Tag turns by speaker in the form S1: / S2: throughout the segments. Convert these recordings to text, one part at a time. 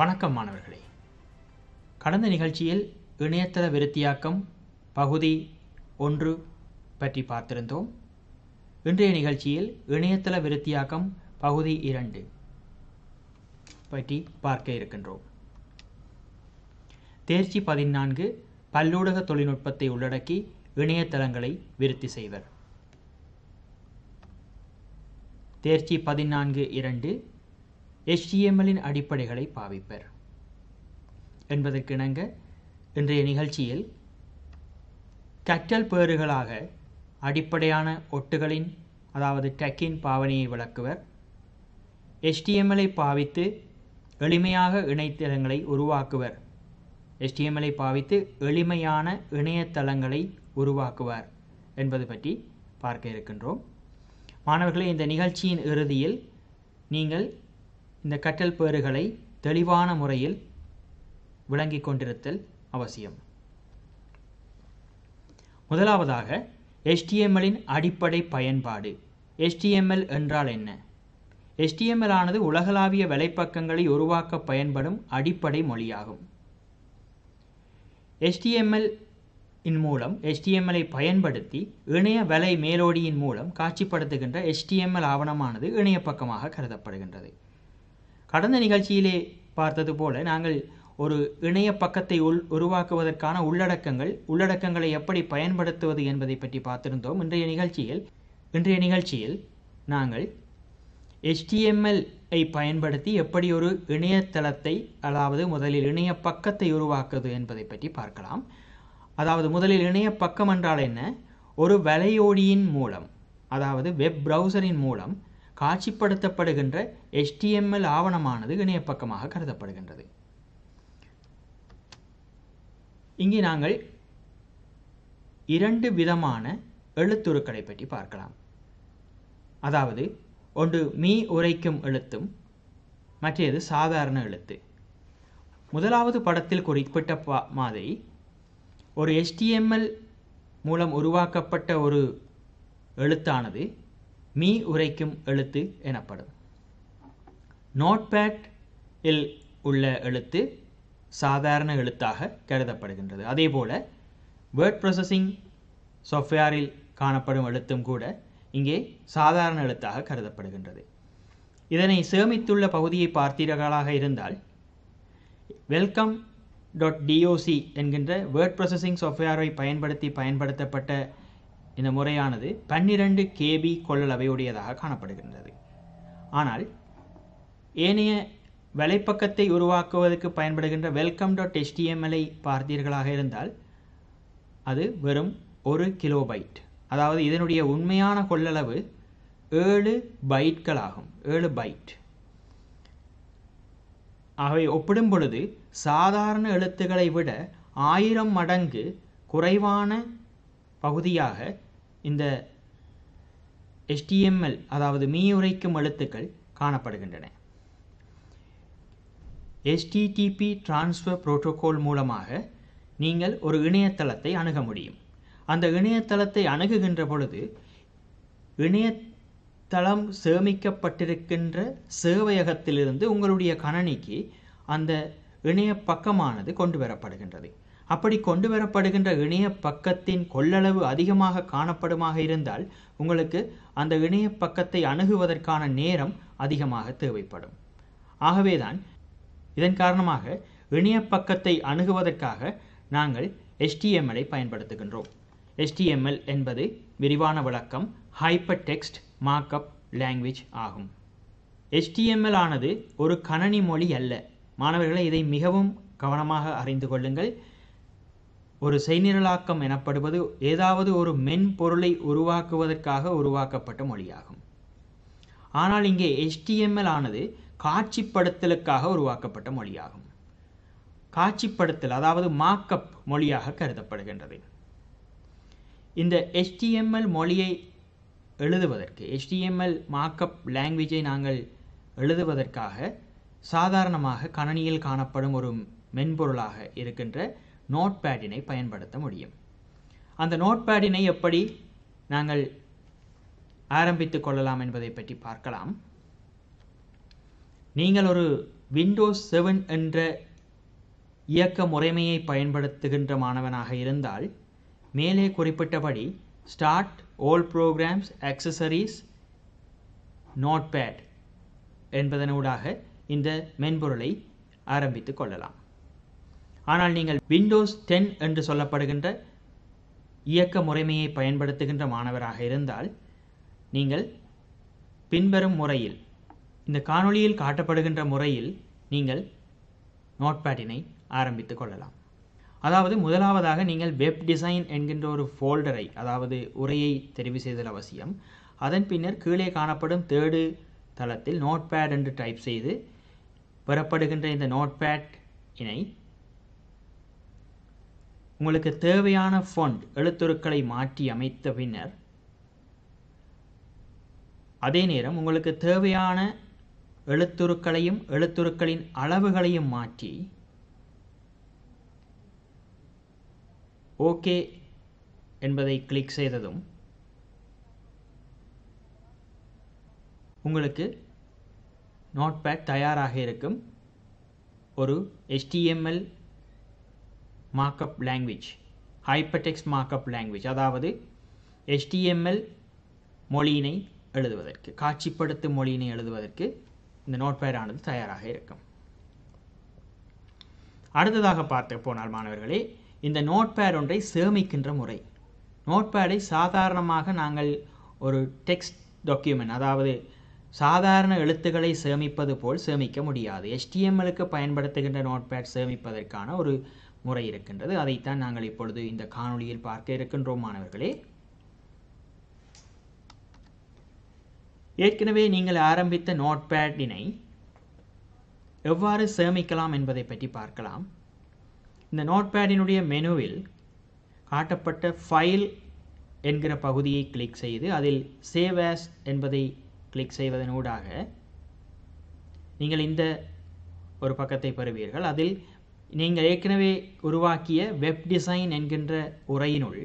S1: வணக்கம் மாணவர்களே கடந்த நிகழ்ச்சியில் இணையதள விருத்தியாக்கம் பகுதி ஒன்று பற்றி பார்த்திருந்தோம் இன்றைய நிகழ்ச்சியில் இணையதள விருத்தியாக்கம் பகுதி இரண்டு பற்றி பார்க்க இருக்கின்றோம் தேர்ச்சி பதினான்கு பல்லூடக தொழில்நுட்பத்தை உள்ளடக்கி இணையதளங்களை விருத்தி செய்வர் தேர்ச்சி பதினான்கு இரண்டு HTML-இன் அடிப்படைகளை பாவிப்பர் என்பதற்கிணங்க இன்றைய நிகழ்ச்சியில் கற்றல் பேறுகளாக அடிப்படையான ஒட்டுகளின் அதாவது டக்கின் பாவனையை விளக்குவர் HTML-ஐ பாவித்து எளிமையாக இணையதளங்களை உருவாக்குவர் HTML-ஐ பாவித்து எளிமையான இணையதளங்களை உருவாக்குவார் என்பது பற்றி பார்க்க இருக்கின்றோம் மாணவர்களே இந்த நிகழ்ச்சியின் இறுதியில் நீங்கள் இந்த கற்றல் பேறுகளை தெளிவான முறையில் விளங்கிக் கொண்டிருத்தல் அவசியம் முதலாவதாக HTML-இன் அடிப்படை பயன்பாடு HTML என்றால் என்ன HTML ஆனது உலகளாவிய வலைப்பக்கங்களை உருவாக்க பயன்படும் அடிப்படை மொழியாகும் HTML இன் மூலம் HTML-ஐ பயன்படுத்தி இணைய வலை மேலோடியின் மூலம் காட்சிப்படுத்துகின்ற HTML ஆவணமானது இணைய பக்கமாக கருதப்படுகின்றது கடந்த நிகழ்ச்சியிலே பார்த்தது போல நாங்கள் ஒரு இணைய பக்கத்தை உள் உருவாக்குவதற்கான உள்ளடக்கங்கள் உள்ளடக்கங்களை எப்படி பயன்படுத்துவது என்பதை பற்றி பார்த்திருந்தோம் இன்றைய நிகழ்ச்சியில் இன்றைய நிகழ்ச்சியில் நாங்கள் HTML ஐ பயன்படுத்தி எப்படி ஒரு இணையதளத்தை அதாவது முதலில் இணைய பக்கத்தை உருவாக்குவது என்பதை பற்றி பார்க்கலாம் அதாவது முதலில் இணைய பக்கம் என்றால் என்ன ஒரு வலையோடியின் மூலம் அதாவது வெப் பிரவுசரின் மூலம் காட்சிப்படுத்தப்படுகின்ற HTML ஆவணமானது இணைய பக்கமாக கருதப்படுகின்றது இங்கே நாங்கள் இரண்டு விதமான எழுத்துருக்களை பற்றி பார்க்கலாம் அதாவது ஒன்று மீ உரைக்கும் எழுத்தும் மற்றது சாதாரண எழுத்து முதலாவது படத்தில் குறிப்பிட்ட பா மாதிரி ஒரு HTML மூலம் உருவாக்கப்பட்ட ஒரு எழுத்தானது மீ உரைக்கும் எழுத்து எனப்படும் நோட்பேட் இல் உள்ள எழுத்து சாதாரண எழுத்தாக கருதப்படுகின்றது அதேபோல வேர்ட் ப்ராசஸிங் சாஃப்ட்வேரில் காணப்படும் எழுத்தும் கூட இங்கே சாதாரண எழுத்தாக கருதப்படுகின்றது இதனை சேமித்துள்ள பகுதியை பார்த்தீர்களாக இருந்தால் வெல்கம் டாட் டிஓசி என்கின்ற வேர்ட் ப்ராசஸிங் சாஃப்ட்வேரை பயன்படுத்தி பயன்படுத்தப்பட்ட இந்த முறையானது பன்னிரண்டு கேபி கொள்ளளவையுடையதாக காணப்படுகின்றது ஆனால் ஏனைய வலைப்பக்கத்தை உருவாக்குவதற்கு பயன்படுகின்ற வெல்கம் டாட் HTML-ஐ பார்த்தீர்களாக இருந்தால் அது வெறும் ஒரு கிலோபைட் அதாவது இதனுடைய உண்மையான கொள்ளளவு ஏழு பைட்கள் ஆகும் ஏழு பைட் ஆகவே ஒப்பிடும் பொழுது சாதாரண எழுத்துக்களை விட ஆயிரம் மடங்கு குறைவான பகுதியாக இந்த HTML அதாவது மீயுரைக்கும் எழுத்துக்கள் காணப்படுகின்றன HTTP டிரான்ஸ்ஃபர் புரோட்டோகால் மூலமாக நீங்கள் ஒரு இணையதளத்தை அணுக முடியும் அந்த இணையதளத்தை அணுகுகின்ற பொழுது இணையதளம் சேமிக்கப்பட்டிருக்கின்ற சேவையகத்திலிருந்து உங்களுடைய கணனிக்கு அந்த இணைய பக்கமானது கொண்டு வரப்படுகின்றது அப்படி கொண்டு வரப்படுகின்ற இணைய பக்கத்தின் கொள்ளளவு அதிகமாக காணப்படுமாக இருந்தால் உங்களுக்கு அந்த இணைய பக்கத்தை அணுகுவதற்கான நேரம் அதிகமாக தேவைப்படும் ஆகவேதான் இதன் காரணமாக இணைய பக்கத்தை அணுகுவதற்காக நாங்கள் HTML-ஐ பயன்படுத்துகின்றோம் HTML என்பது விரிவான விளக்கம் ஹைப்பர் டெக்ஸ்ட் மார்க்அப் லாங்குவேஜ் ஆகும் HTML ஆனது ஒரு கணனி மொழி அல்ல மாணவர்களை இதை மிகவும் கவனமாக அறிந்து கொள்ளுங்கள் ஒரு செய்நிரலாக்கம் எனப்படுவது ஏதாவது ஒரு மென்பொருளை உருவாக்குவதற்காக உருவாக்கப்பட்ட மொழியாகும் ஆனால் இங்கே HTML ஆனது காட்சிப்படுத்தலுக்காக உருவாக்கப்பட்ட மொழியாகும் காட்சிப்படுத்தல் அதாவது மார்க்கப் மொழியாக கருதப்படுகின்றது இந்த HTML மொழியை எழுதுவதற்கு HTML மார்க்கப் லாங்குவேஜை நாங்கள் எழுதுவதற்காக சாதாரணமாக கணனியில் காணப்படும் ஒரு மென்பொருளாக இருக்கின்ற நோட்பேடினை பயன்படுத்த முடியும் அந்த நோட்பேடினை எப்படி நாங்கள் ஆரம்பித்துக் கொள்ளலாம் என்பதை பற்றி பார்க்கலாம் நீங்கள் ஒரு விண்டோஸ் செவன் என்ற இயக்க முறைமையை பயன்படுத்துகின்ற மாணவனாக இருந்தால் மேலே குறிப்பிட்டபடி start all programs accessories notepad என்பதனூடாக இந்த மென்பொருளை ஆரம்பித்துக் கொள்ளலாம் ஆனால் நீங்கள் விண்டோஸ் டென் என்று சொல்லப்படுகின்ற இயக்க முறைமையை பயன்படுத்துகின்ற மாணவராக இருந்தால் நீங்கள் பின்வரும் முறையில் இந்த காணொளியில் காட்டப்படுகின்ற முறையில் நீங்கள் நோட்பேடினை ஆரம்பித்துக் கொள்ளலாம் அதாவது முதலாவதாக நீங்கள் வெப் டிசைன் என்கின்ற ஒரு ஃபோல்டரை அதாவது உரையை தெரிவு செய்தல் அவசியம் அதன் பின்னர் கீழே காணப்படும் தேடு தளத்தில் நோட்பேட் என்று டைப் செய்து பெறப்படுகின்ற இந்த நோட்பேட் இனை உங்களுக்கு தேவையான ஃபொண்ட் எழுத்துருக்களை மாற்றி அமைத்த பின்னர் அதே நேரம் உங்களுக்கு தேவையான எழுத்துருக்களையும் எழுத்துருக்களின் அளவுகளையும் மாற்றி ஓகே என்பதை கிளிக் செய்ததும் உங்களுக்கு நோட்பேட் தயாராக இருக்கும் ஒரு HTML markup language hypertext markup language அதாவது HTML மொழியினை எழுதுவதற்கு காட்சிப்படுத்தும் மொழியினை எழுதுவதற்கு இந்த நோட்பேட் ஆனது தயாராக இருக்கும் அடுத்ததாக பார்த்து போனால் மாணவர்களே இந்த நோட்பேட் ஒன்றை சேமிக்கின்ற முறை நோட்பேடை சாதாரணமாக நாங்கள் ஒரு டெக்ஸ்ட் டாக்குமெண்ட் அதாவது சாதாரண எழுத்துக்களை சேமிப்பது போல் சேமிக்க முடியாது HTML-க்கு பயன்படுத்துகின்ற நோட்பேட் சேமிப்பதற்கான ஒரு முறை இருக்கின்றது அதைத்தான் நாங்கள் இப்பொழுது இந்த காணொளியில் பார்க்க இருக்கின்றோம் மாணவர்களே ஏற்கனவே நீங்கள் ஆரம்பித்த நோட்பேடினை எவ்வாறு சேமிக்கலாம் என்பதை பற்றி பார்க்கலாம் இந்த நோட்பேடினுடைய மெனுவில் காட்டப்பட்ட ஃபைல் என்கிற பகுதியை கிளிக் செய்து அதில் சேவ் as என்பதை கிளிக் செய்வதனூடாக நீங்கள் இந்த ஒரு பக்கத்தை பெறுவீர்கள் அதில் நீங்கள் ஏற்கனவே உருவாக்கிய வெப் டிசைன் என்கின்ற உரையினுள்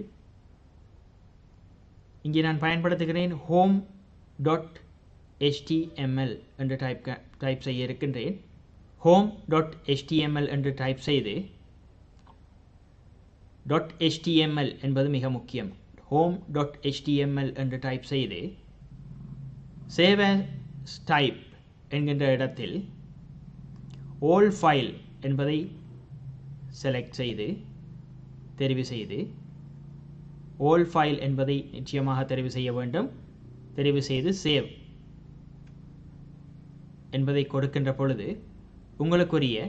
S1: இங்கே நான் பயன்படுத்துகிறேன் ஹோம் டாட் HTML என்று டைப் டைப் செய்ய இருக்கின்றேன் ஹோம் டாட் HTML என்று டைப் செய்து டாட் HTML என்பது மிக முக்கியம் ஹோம் டாட் HTML என்று டைப் செய்து சேவ் as டைப் என்கின்ற இடத்தில் ஓல் ஃபைல் என்பதை செலக்ட் செய்து தெரிவு செய்து ஓல் ஃபைல் என்பதை நிச்சயமாக தெரிவு செய்ய வேண்டும் தெரிவு செய்து சேவ் என்பதை கொடுக்கின்ற பொழுது உங்களுக்குரிய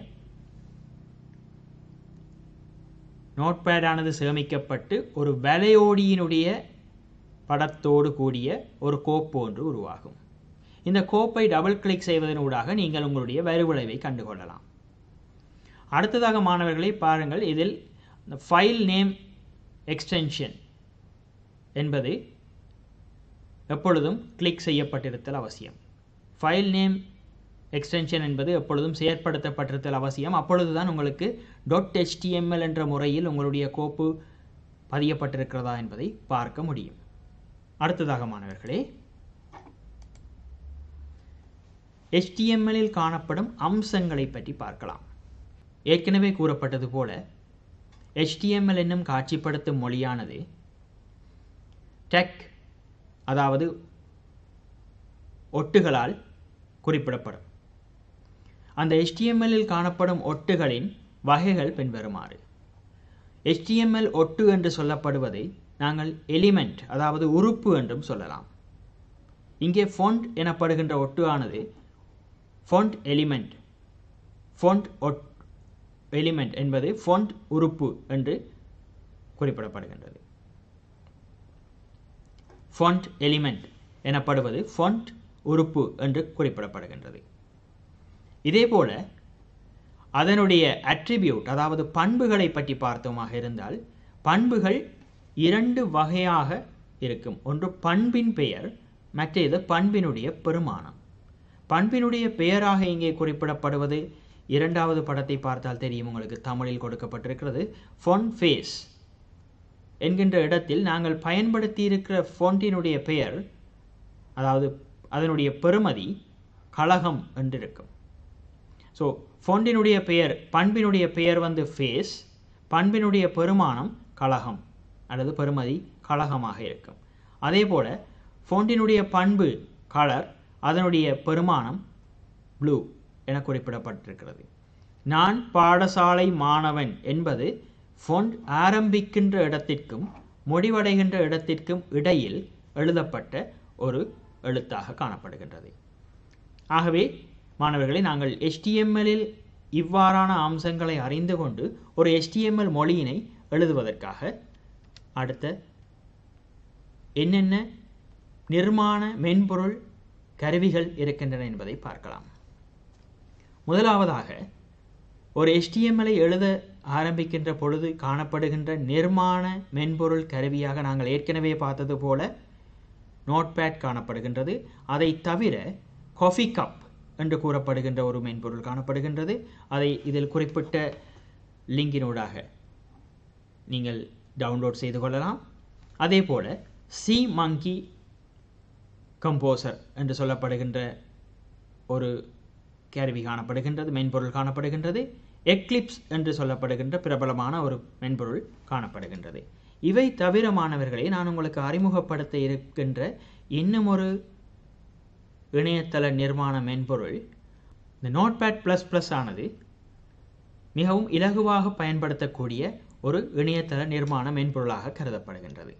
S1: நோட்பேடானது சேமிக்கப்பட்டு ஒரு வலையோடியினுடைய படத்தோடு கூடிய ஒரு கோப்பு ஒன்று உருவாகும் இந்த கோப்பை டபுள் கிளிக் செய்வதன் ஊடாக நீங்கள் உங்களுடைய வரிவிளைவை கண்டுகொள்ளலாம் அடுத்ததாக மாணவர்களை பாருங்கள் இதில் இந்த ஃபைல் நேம் எக்ஸ்டென்ஷன் என்பது எப்பொழுதும் கிளிக் செய்யப்பட்டிருத்தல் அவசியம் ஃபைல் நேம் எக்ஸ்டென்ஷன் என்பது எப்பொழுதும் செயற்படுத்தப்பட்டிருத்தல் அவசியம் அப்பொழுதுதான் உங்களுக்கு டாட் HTML என்ற முறையில் உங்களுடைய கோப்பு பதியப்பட்டிருக்கிறதா என்பதை பார்க்க முடியும் அடுத்ததாக மாணவர்களே HTML-இல் காணப்படும் அம்சங்களை பற்றி பார்க்கலாம் ஏற்கனவே கூறப்பட்டது போல HTML என்னும் காட்சிப்படுத்தும் மொழியானது டெக் அதாவது ஒட்டுகளால் குறிப்பிடப்படும் அந்த HTML-இல் காணப்படும் ஒட்டுகளின் வகைகள் பின்வருமாறு HTML ஒட்டு என்று சொல்லப்படுவதை நாங்கள் எலிமெண்ட் அதாவது உறுப்பு என்றும் சொல்லலாம் இங்கே ஃபொண்ட் எனப்படுகின்ற ஒட்டு ஆனது ஃபொண்ட் எலிமெண்ட் ஃபொண்ட் ஒட் எலிமெண்ட் என்பது ஃபொண்ட் உறுப்பு என்று குறிப்பிடப்படுகின்றது ஃபொண்ட் எலிமெண்ட் எனப்படுவது ஃபொண்ட் உறுப்பு என்று குறிப்பிடப்படுகின்றது இதேபோல அதனுடைய அட்ரிபியூட் அதாவது பண்புகளை பற்றி பார்த்தோமாக இருந்தால் பண்புகள் இரண்டு வகையாக இருக்கும் ஒன்று பண்பின் பெயர் மற்றது பண்பினுடைய பெருமானம் பண்பினுடைய பெயராக இங்கே குறிப்பிடப்படுவது இரண்டாவது படத்தை பார்த்தால் தெரியும் உங்களுக்கு தமிழில் கொடுக்கப்பட்டிருக்கிறது ஃபொன் ஃபேஸ் என்கின்ற இடத்தில் நாங்கள் பயன்படுத்தி இருக்கிற ஃபொண்டினுடைய பெயர் அதாவது அதனுடைய பெறுமதி கழகம் என்றிருக்கும் ஸோ ஃபொண்டினுடைய பெயர் பண்பினுடைய பெயர் வந்து ஃபேஸ் பண்பினுடைய பெருமானம் கழகம் அல்லது பெருமதி கழகமாக இருக்கும் அதே போல் ஃபொண்டினுடைய பண்பு கலர் அதனுடைய பெருமானம் ப்ளூ என குறிப்பிடப்பட்டிருக்கிறது நான் பாடசாலை மாணவன் என்பது ஃபொண்ட் ஆரம்பிக்கின்ற இடத்திற்கும் முடிவடைகின்ற இடத்திற்கும் இடையில் எழுதப்பட்ட ஒரு எழுத்தாக காணப்படுகின்றது ஆகவே மாணவர்களே நாங்கள் HTML-இல் இவ்வாறான அம்சங்களை அறிந்து கொண்டு ஒரு HTML மொழியினை எழுதுவதற்காக அடுத்த என்னென்ன நிர்மாண மென்பொருள் கருவிகள் இருக்கின்றன என்பதை பார்க்கலாம் முதலாவதாக ஒரு HTML-ஐ எழுத ஆரம்பிக்கின்ற பொழுது காணப்படுகின்ற நிர்மாண மென்பொருள் கருவியாக நாங்கள் ஏற்கனவே பார்த்தது போல நோட்பேட் காணப்படுகின்றது அதை தவிர காஃபி கப் என்று கூறப்படுகின்ற ஒரு மென்பொருள் காணப்படுகின்றது அதை இதில் குறிப்பிட்ட லிங்கினூடாக நீங்கள் டவுன்லோட் செய்து கொள்ளலாம் அதே போல் சி மங்கி கம்போசர் என்று சொல்லப்படுகின்ற ஒரு கருவி காணப்படுகின்றது மென்பொருள் காணப்படுகின்றது எக்லிப்ஸ் என்று சொல்லப்படுகின்ற பிரபலமான ஒரு மென்பொருள் காணப்படுகின்றது இவை தவிர மாணவர்களை நான் உங்களுக்கு அறிமுகப்படுத்த இருக்கின்ற இன்னும் ஒரு இணையதள நிர்மாண மென்பொருள் இந்த நோட்பேட் ப்ளஸ் ப்ளஸ் ஆனது மிகவும் இலகுவாக பயன்படுத்தக்கூடிய ஒரு இணையதள நிர்மாண மென்பொருளாக கருதப்படுகின்றது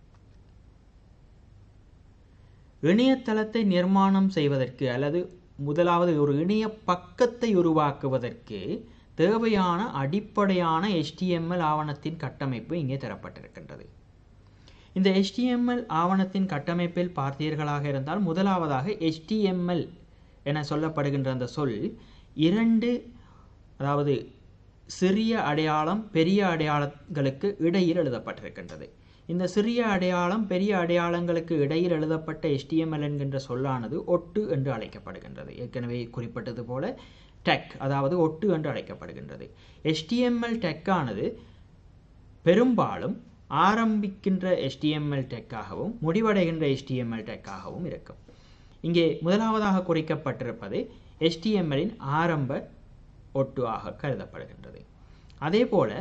S1: இணையதளத்தை நிர்மாணம் செய்வதற்கு அல்லது முதலாவது ஒரு இணைய பக்கத்தை உருவாக்குவதற்கு தேவையான அடிப்படையான HTML ஆவணத்தின் கட்டமைப்பு இங்கே தரப்பட்டிருக்கின்றது இந்த HTML ஆவணத்தின் கட்டமைப்பில் பார்த்தீர்களாக இருந்தால் முதலாவதாக HTML என சொல்லப்படுகின்ற அந்த சொல் இரண்டு அதாவது சிறிய அடையாளம் பெரிய அடையாளங்களுக்கு இடையில் எழுதப்பட்டிருக்கின்றது இந்த சிறிய அடையாளம் பெரிய அடையாளங்களுக்கு இடையில் எழுதப்பட்ட HTML என்கின்ற சொல்லானது ஒட்டு என்று அழைக்கப்படுகின்றது ஏற்கனவே குறிப்பிட்டது போல டெக் அதாவது ஒட்டு என்று அழைக்கப்படுகின்றது HTML டெக்கானது பெரும்பாலும் ஆரம்பிக்கின்ற HTML டெக்காகவும் முடிவடைகின்ற HTML டெக்காகவும் இருக்கும் இங்கே முதலாவதாக குறிக்கப்பட்டிருப்பது HTML-இன் ஆரம்ப ஒட்டு ஆக கருதப்படுகின்றது அதே போல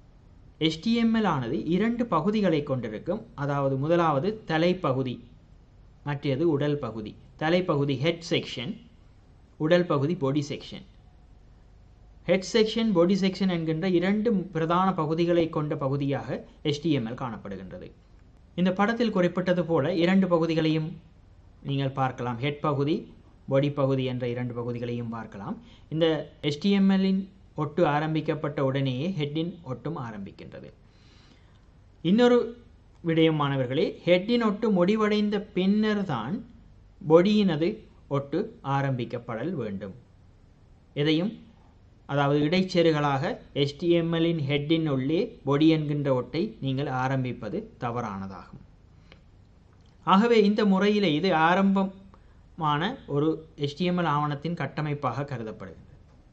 S1: HTML ஆனது இரண்டு பகுதிகளை கொண்டிருக்கும் அதாவது முதலாவது தலைப்பகுதி மற்றது உடல் பகுதி தலைப்பகுதி ஹெட் செக்ஷன் உடல் பகுதி body section head section body section என்கின்ற இரண்டு பிரதான பகுதிகளை கொண்ட பகுதியாக HTML காணப்படுகின்றது இந்த படத்தில் குறிப்பிட்டது போல இரண்டு பகுதிகளையும் நீங்கள் பார்க்கலாம் ஹெட் பகுதி பொடி பகுதி என்ற இரண்டு பகுதிகளையும் பார்க்கலாம் இந்த HTML-இன் ஒட்டு ஆரம்பிக்கப்பட்ட உடனேயே ஹெட்டின் ஒட்டும் ஆரம்பிக்கின்றது இன்னொரு விடயம் மாணவர்களே ஹெட்டின் ஒட்டு முடிவடைந்த பின்னர் தான் பொடியினது ஒட்டு ஆரம்பிக்கப்படல் வேண்டும் எதையும் அதாவது இடைச்செருகளாக HTML-இன் ஹெட்டின் உள்ளே பொடி என்கின்ற ஒட்டை நீங்கள் ஆரம்பிப்பது தவறானதாகும் ஆகவே இந்த முறையில் இது ஆரம்பமான ஒரு HTML ஆவணத்தின் கட்டமைப்பாக கருதப்படுகிறது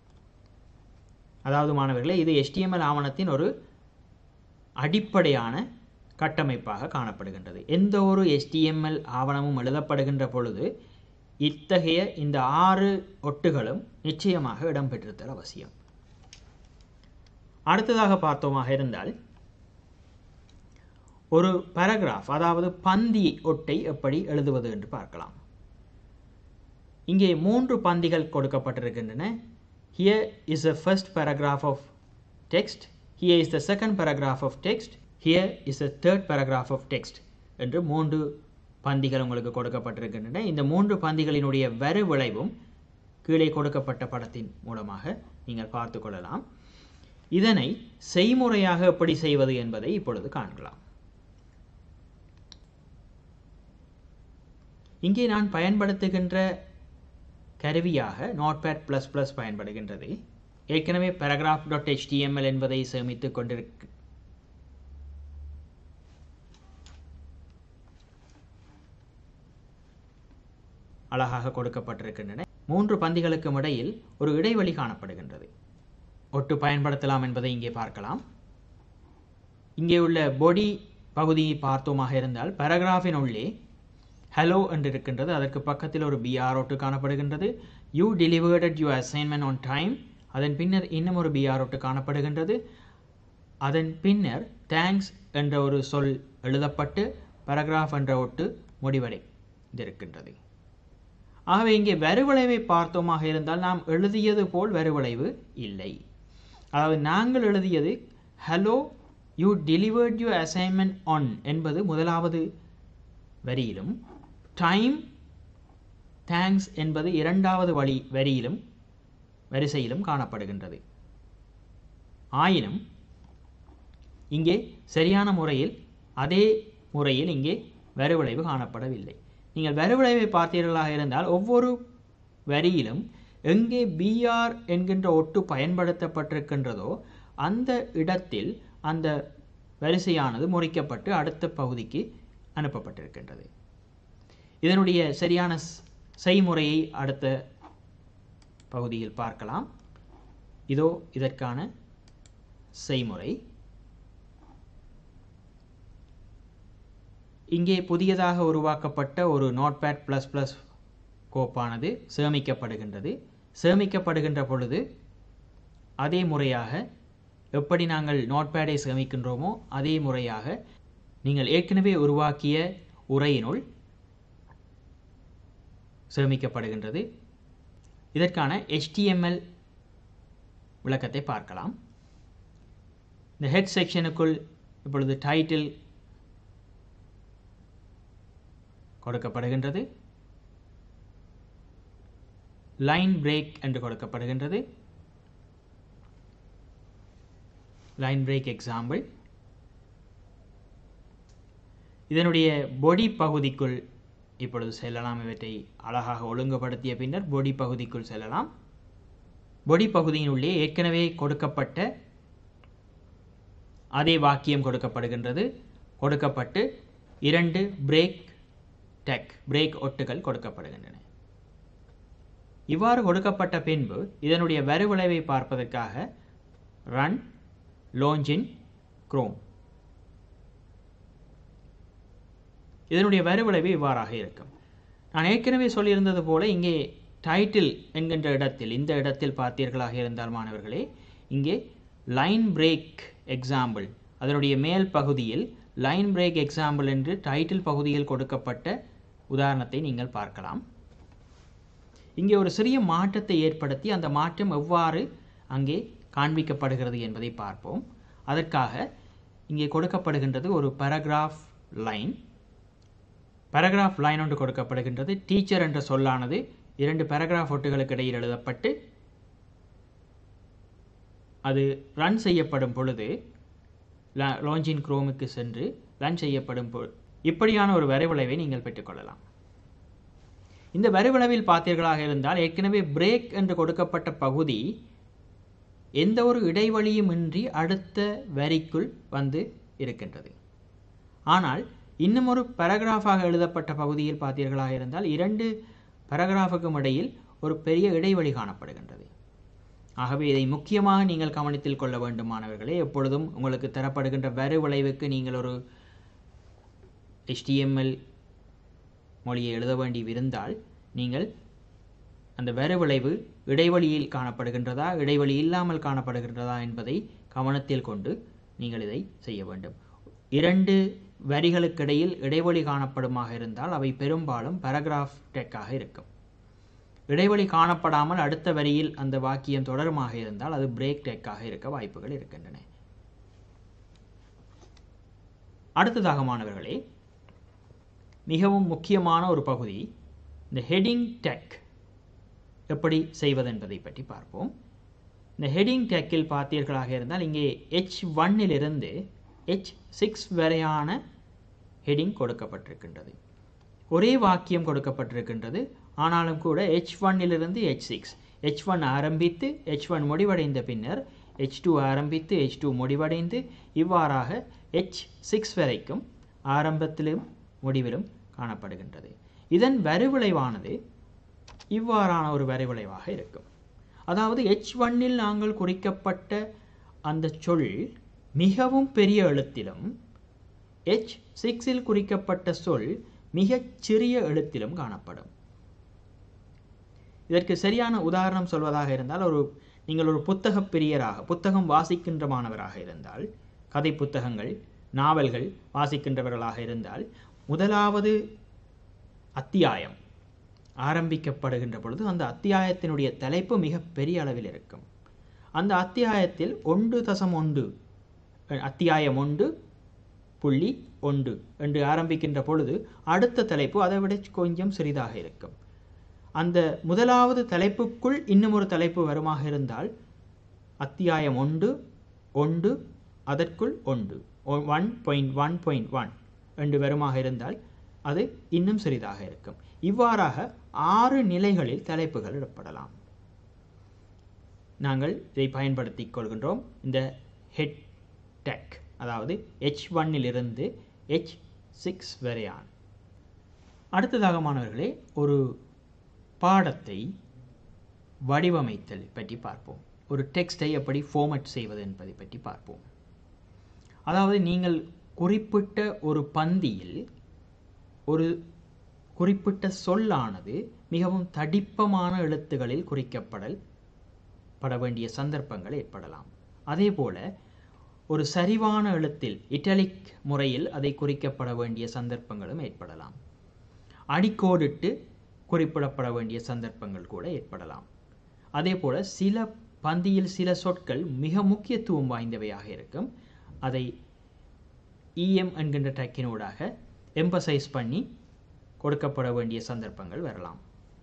S1: அதாவது மாணவர்களே இது HTML ஆவணத்தின் ஒரு அடிப்படையான கட்டமைப்பாக காணப்படுகின்றது எந்த ஒரு HTML ஆவணமும் எழுதப்படுகின்ற பொழுது இத்தகைய இந்த ஆறு ஒட்டுகளும் நிச்சயமாக இடம்பெற்றிருத்தல் அவசியம் அடுத்ததாக பார்த்தோமாக இருந்தால் ஒரு பேராகிராஃப் அதாவது பந்தி ஒட்டை எப்படி எழுதுவது என்று பார்க்கலாம் இங்கே மூன்று பந்திகள் கொடுக்கப்பட்டிருக்கின்றன here is the first paragraph of text here is the second paragraph of text here is the third paragraph of text என்று மூன்று பந்திகள் உங்களுக்கு கொடுக்கப்பட்டிருக்கின்றன இந்த மூன்று பந்திகளினுடைய வரு விளைவும் கீழே கொடுக்கப்பட்ட படத்தின் மூலமாக நீங்கள் பார்த்து கொள்ளலாம் இதனை செய்முறையாக எப்படி செய்வது என்பதை இப்பொழுது காணலாம் இங்கே நான் பயன்படுத்துகின்ற கருவியாக நோட்பேட் ப்ளஸ் ப்ளஸ் பயன்படுகின்றது ஏற்கனவே பேராகிராஃப் டாட் ஹெச்டிஎம்எல் என்பதை சேமித்து கொண்டிருக்கு அழகாக கொடுக்கப்பட்டிருக்கின்றன மூன்று பந்திகளுக்கும் இடையில் ஒரு இடைவெளி காணப்படுகின்றது ஒட்டு பயன்படுத்தலாம் என்பதை இங்கே பார்க்கலாம் இங்கே உள்ள பொடி பகுதியை பார்த்தோமாக இருந்தால் பேராகிராஃபின் உள்ளே ஹலோ என்று இருக்கின்றது அதற்கு பக்கத்தில் ஒரு பிஆர் ஒட்டு காணப்படுகின்றது you delivered you assignment on time அதன் பின்னர் இன்னும் ஒரு பிஆர் ஒட்டு காணப்படுகின்றது அதன் பின்னர் தேங்க்ஸ் என்ற ஒரு சொல் எழுதப்பட்டு paragraph என்ற ஒட்டு முடிவடைந்திருக்கின்றது ஆகவே இங்கே வரிவளைவை பார்த்தோமாக இருந்தால் நாம் எழுதியது போல் வரிவளைவு இல்லை அதாவது நாங்கள் எழுதியது hello you delivered you assignment on என்பது முதலாவது வரியிலும் டைம் தேங்க்ஸ் என்பது இரண்டாவது வழி வரியிலும் வரிசையிலும் காணப்படுகின்றது ஆயினும் இங்கே சரியான முறையில் அதே முறையில் இங்கே வரிவிளைவு காணப்படவில்லை நீங்கள் வரிவிளைவை பார்த்தீர்களாக இருந்தால் ஒவ்வொரு வரியிலும் எங்கே பிஆர் என்கின்ற ஒட்டு பயன்படுத்தப்பட்டிருக்கின்றதோ அந்த இடத்தில் அந்த வரிசையானது முறிக்கப்பட்டு அடுத்த பகுதிக்கு அனுப்பப்பட்டிருக்கின்றது இதனுடைய சரியான ஸ்- செய்முறையை அடுத்த பகுதியில் பார்க்கலாம் இதோ இதற்கான செய்முறை இங்கே புதியதாக உருவாக்கப்பட்ட ஒரு நோட்பேட் ப்ளஸ் ப்ளஸ் கோப்பானது சேமிக்கப்படுகின்றது சேமிக்கப்படுகின்ற பொழுது அதே முறையாக எப்படி நாங்கள் நோட்பேடை சேமிக்கின்றோமோ அதே முறையாக நீங்கள் ஏற்கனவே உருவாக்கிய உரையினுள் சேமிக்கப்படுகின்றது இதற்கான HTML விளக்கத்தை பார்க்கலாம் இந்த ஹெட் செக்ஷனுக்குள் இப்பொழுது டைட்டில் கொடுக்கப்படுகின்றது லைன் பிரேக் என்று கொடுக்கப்படுகின்றது லைன் பிரேக் எக்ஸாம்பிள் இதனுடைய பொடி பகுதிக்குள் இப்பொழுது செல்லலாம் இவற்றை அழகாக ஒழுங்குபடுத்திய பின்னர் பொடி பகுதிக்குள் செல்லலாம் பொடி பகுதியினுள்ளே ஏற்கனவே கொடுக்கப்பட்ட அதே வாக்கியம் கொடுக்கப்படுகின்றது கொடுக்கப்பட்டு இரண்டு பிரேக் டெக் பிரேக் ஒட்டுகள் கொடுக்கப்படுகின்றன இவ்வாறு கொடுக்கப்பட்ட பின்பு இதனுடைய வரிவிளைவை பார்ப்பதற்காக ரன் லோஞ்சின் குரோம் இதனுடைய வரிவிளைவு இவ்வாறாக இருக்கும் நான் ஏற்கனவே சொல்லியிருந்தது போல இங்கே டைட்டில் என்கின்ற இடத்தில் இந்த இடத்தில் பார்த்தீர்களாக இருந்தால் மாணவர்களே இங்கே லைன் பிரேக் எக்ஸாம்பிள் அதனுடைய மேல் பகுதியில் லைன் பிரேக் எக்ஸாம்பிள் என்று டைட்டில் பகுதியில் கொடுக்கப்பட்ட உதாரணத்தை நீங்கள் பார்க்கலாம் இங்கே ஒரு சிறிய மாற்றத்தை ஏற்படுத்தி அந்த மாற்றம் எவ்வாறு அங்கே காண்பிக்கப்படுகிறது என்பதை பார்ப்போம் அதற்காக இங்கே கொடுக்கப்படுகின்றது ஒரு paragraph லைன் paragraph லைன் ஒன்று கொடுக்கப்படுகின்றது டீச்சர் என்ற சொல்லானது இரண்டு paragraph ஒட்டுகளுக்கு இடையில் எழுதப்பட்டு அது ரன் செய்யப்படும் பொழுது லாஞ்சின் குரோமுக்கு சென்று ரன் செய்யப்படும் பொ இப்படியான ஒரு வரைவிளைவை நீங்கள் பெற்றுக்கொள்ளலாம் இந்த வரிவிளவில் பார்த்தீர்களாக இருந்தால் ஏற்கனவே பிரேக் என்று கொடுக்கப்பட்ட பகுதி எந்த ஒரு இடைவெளியும் இன்றி அடுத்த வரிக்குள் வந்து இருக்கின்றது ஆனால் இன்னும் ஒரு paragraph-ஆக எழுதப்பட்ட பகுதியில் பார்த்தீர்களாக இருந்தால் இரண்டு paragraph-க்கும் இடையில் ஒரு பெரிய இடைவெளி காணப்படுகின்றது ஆகவே இதை முக்கியமாக நீங்கள் கவனத்தில் கொள்ள வேண்டும் மாணவர்களே எப்பொழுதும் உங்களுக்கு தரப்படுகின்ற வரி விளைவுக்கு நீங்கள் ஒரு HTML மொழியை எழுத வேண்டி இருந்தால் நீங்கள் அந்த வரி விளைவு இடைவெளியில் காணப்படுகின்றதா இடைவெளி இல்லாமல் காணப்படுகின்றதா என்பதை கவனத்தில் கொண்டு நீங்கள் இதை செய்ய வேண்டும் இரண்டு வரிகளுக்கிடையில் இடைவெளி காணப்படுமாக இருந்தால் அவை பெரும்பாலும் paragraph டெக்காக இருக்கும் இடைவெளி காணப்படாமல் அடுத்த வரியில் அந்த வாக்கியம் தொடருமாக இருந்தால் அது பிரேக் டெக்காக இருக்க வாய்ப்புகள் இருக்கின்றன அடுத்ததாக மாணவர்களே மிகவும் முக்கியமான ஒரு பகுதி இந்த ஹெட்டிங் டெக் எப்படி செய்வது என்பதை பற்றி பார்ப்போம் இந்த ஹெட்டிங் டெக்கில் பார்த்தீர்களாக இருந்தால் இங்கே ஹெச் ஒன்னிலிருந்து ஹெச் சிக்ஸ் வரையான ஹெட்டிங் கொடுக்கப்பட்டிருக்கின்றது ஒரே வாக்கியம் கொடுக்கப்பட்டிருக்கின்றது ஆனாலும் கூட ஹெச் ஒன்னிலிருந்து ஹெச் சிக்ஸ் ஹெச் ஒன் ஆரம்பித்து ஹெச் ஒன் முடிவடைந்த பின்னர் ஹெச் டூ ஆரம்பித்து ஹெச் டூ முடிவடைந்து இவ்வாறாக ஹெச் சிக்ஸ் வரைக்கும் ஆரம்பத்திலும் முடிவிலும் காணப்படுகின்றது இதன் வரிவிளைவானது இவ்வாறான ஒரு வரிவிளைவாக இருக்கும் அதாவது ஹெச் ஒன்னில் நாங்கள் குறிக்கப்பட்ட அந்த சொல் மிகவும் பெரிய எழுத்திலும் ஹெச் சிக்ஸில் குறிக்கப்பட்ட சொல் மிகச் சிறிய எழுத்திலும் காணப்படும் இதற்கு சரியான உதாரணம் சொல்வதாக இருந்தால் ஒரு நீங்கள் ஒரு புத்தக பிரியராக புத்தகம் வாசிக்கின்ற மாணவராக இருந்தால் கதை புத்தகங்கள் நாவல்கள் வாசிக்கின்றவர்களாக இருந்தால் முதலாவது அத்தியாயம் ஆரம்பிக்கப்படுகின்ற பொழுது அந்த அத்தியாயத்தினுடைய தலைப்பு மிக பெரிய அளவில் இருக்கும் அந்த அத்தியாயத்தில் ஒன்று தசம் ஒன்று அஹ், அத்தியாயம் ஒன்று புள்ளி ஒன்று என்று ஆரம்பிக்கின்ற பொழுது அடுத்த தலைப்பு அதை விட கொஞ்சம் சிறிதாக இருக்கும் அந்த முதலாவது தலைப்புக்குள் இன்னும் ஒரு தலைப்பு வருமாக இருந்தால் அத்தியாயம் ஒன்று ஒன்று அதற்குள் ஒன்று one point one point one என்று வருமாக இருந்தால் அது இன்னும் சிறிதாக இருக்கும் இவ்வாறாக ஆறு நிலைகளில் தலைப்புகள் இடப்படலாம் நாங்கள் இதை பயன்படுத்திக் கொள்கின்றோம் இந்த ஹெட் டெக் அதாவது ஹெச் ஒன்னிலிருந்து ஹெச் சிக்ஸ் வரையான அடுத்ததாக மாணவர்களே ஒரு பாடத்தை வடிவமைத்தல் பற்றி பார்ப்போம் ஒரு டெக்ஸ்டை எப்படி ஃபார்மட் செய்வது என்பதை பற்றி பார்ப்போம் அதாவது நீங்கள் குறிப்பிட்ட ஒரு பந்தியில் ஒரு குறிப்பிட்ட சொல்லானது மிகவும் தடிப்பமான எழுத்துகளில் குறிக்கப்படல் பட வேண்டிய சந்தர்ப்பங்கள் ஏற்படலாம் அதே போல ஒரு சரிவான எழுத்தில் இட்டலிக் முறையில் அதை குறிக்கப்பட வேண்டிய சந்தர்ப்பங்களும் ஏற்படலாம் அடிக்கோடிட்டு குறிப்பிடப்பட வேண்டிய சந்தர்ப்பங்கள் கூட ஏற்படலாம் அதே போல சில பந்தியில் சில சொற்கள் மிக முக்கியத்துவம் வாய்ந்தவையாக இருக்கும் அதை இஎம் என்கின்ற டக்கினூடாக எம்பசைஸ் பண்ணி கொடுக்கப்பட வேண்டிய சந்தர்ப்பங்கள் வரலாம்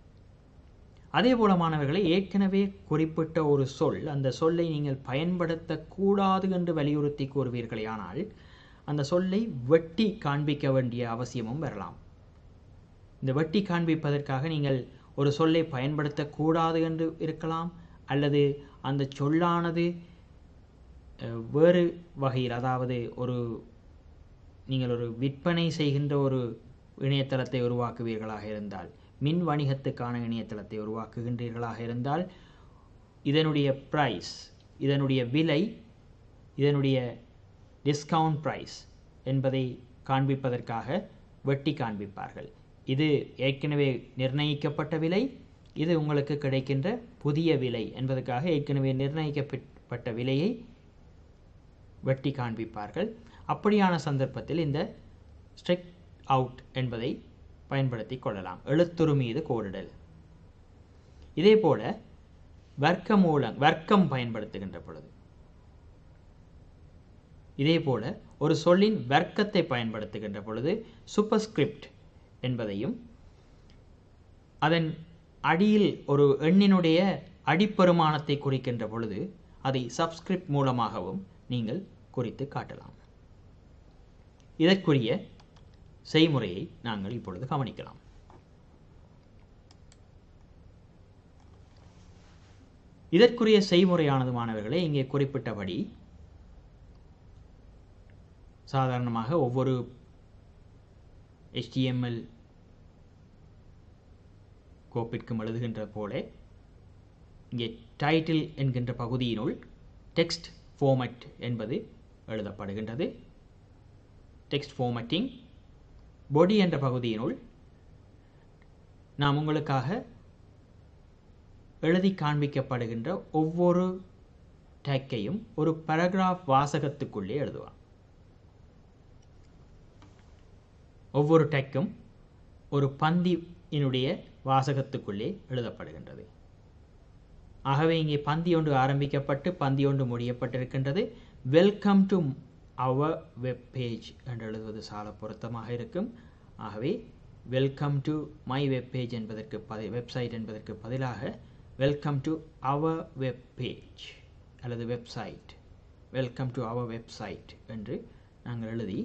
S1: அதே போல மாணவர்களை ஏற்கனவே குறிப்பிட்ட ஒரு சொல் அந்த சொல்லை நீங்கள் பயன்படுத்தக்கூடாது என்று வலியுறுத்தி கூறுவீர்களே ஆனால் அந்த சொல்லை வெட்டி காண்பிக்க வேண்டிய அவசியமும் வரலாம் இந்த வெட்டி காண்பிப்பதற்காக நீங்கள் ஒரு சொல்லை பயன்படுத்தக்கூடாது என்று இருக்கலாம் அல்லது அந்த சொல்லானது அஹ், வேறு வகையில் அதாவது ஒரு நீங்கள் ஒரு விற்பனை செய்கின்ற ஒரு இணையதளத்தை உருவாக்குவீர்களாக இருந்தால் மின் வணிகத்துக்கான இணையதளத்தை உருவாக்குகின்றீர்களாக இருந்தால் இதனுடைய ப்ரைஸ் இதனுடைய விலை இதனுடைய டிஸ்கவுண்ட் ப்ரைஸ் என்பதை காண்பிப்பதற்காக வெட்டி காண்பிப்பார்கள் இது ஏற்கனவே நிர்ணயிக்கப்பட்ட விலை இது உங்களுக்கு கிடைக்கின்ற புதிய விலை என்பதற்காக ஏற்கனவே நிர்ணயிக்கப்பட்ட விலையை வெட்டி காண்பிப்பார்கள் அப்படியான சந்தர்ப்பத்தில் இந்த ஸ்ட்ரிக் அவுட் என்பதை பயன்படுத்தி கொள்ளலாம் எழுத்துரு மீது கோடிடல் இதே போல வர்க்க மூலம் வர்க்கம் பயன்படுத்துகின்ற பொழுது இதே போல ஒரு சொல்லின் வர்க்கத்தை பயன்படுத்துகின்ற பொழுது சூப்பர்ஸ்கிரிப்ட் என்பதையும் அதன் அடியில் ஒரு எண்ணினுடைய அடிப்பெருமானத்தை குறிக்கின்ற பொழுது அதை சப்ஸ்கிரிப்ட் மூலமாகவும் நீங்கள் குறித்து காட்டலாம் இதற்குரிய செய்முறையை நாங்கள் இப்பொழுது கவனிக்கலாம் இதற்குரிய செய்முறையானது மாணவர்களே இங்கே குறிப்பிட்டபடி சாதாரணமாக ஒவ்வொரு HTML கோப்பிற்கும் எழுதுகின்ற போல இங்கே டைட்டில் என்கின்ற பகுதியினுள் டெக்ஸ்ட் ஃபார்மட் என்பது எழுதப்படுகின்றது டெக்ஸ்ட் ஃபார்மட்டிங் பொடி என்ற பகுதியினுள் நாம் உங்களுக்காக எழுதி காண்பிக்கப்படுகின்ற ஒவ்வொரு டேக்கையும் ஒரு paragraph வாசகத்துக்குள்ளே எழுதுவான் ஒவ்வொரு டெக்கும் ஒரு பந்தியினுடைய வாசகத்துக்குள்ளே எழுதப்படுகின்றது ஆகவே இங்கே பந்தி ஒன்று ஆரம்பிக்கப்பட்டு பந்தி ஒன்று முடியப்பட்டிருக்கின்றது welcome to our web page என்று எழுதுவது சால பொருத்தமாக இருக்கும் ஆகவே welcome to my web page என்பதற்கு பதி வெப்சைட் என்பதற்கு பதிலாக welcome to our web page அல்லது website welcome to our website என்று நாங்கள் எழுதி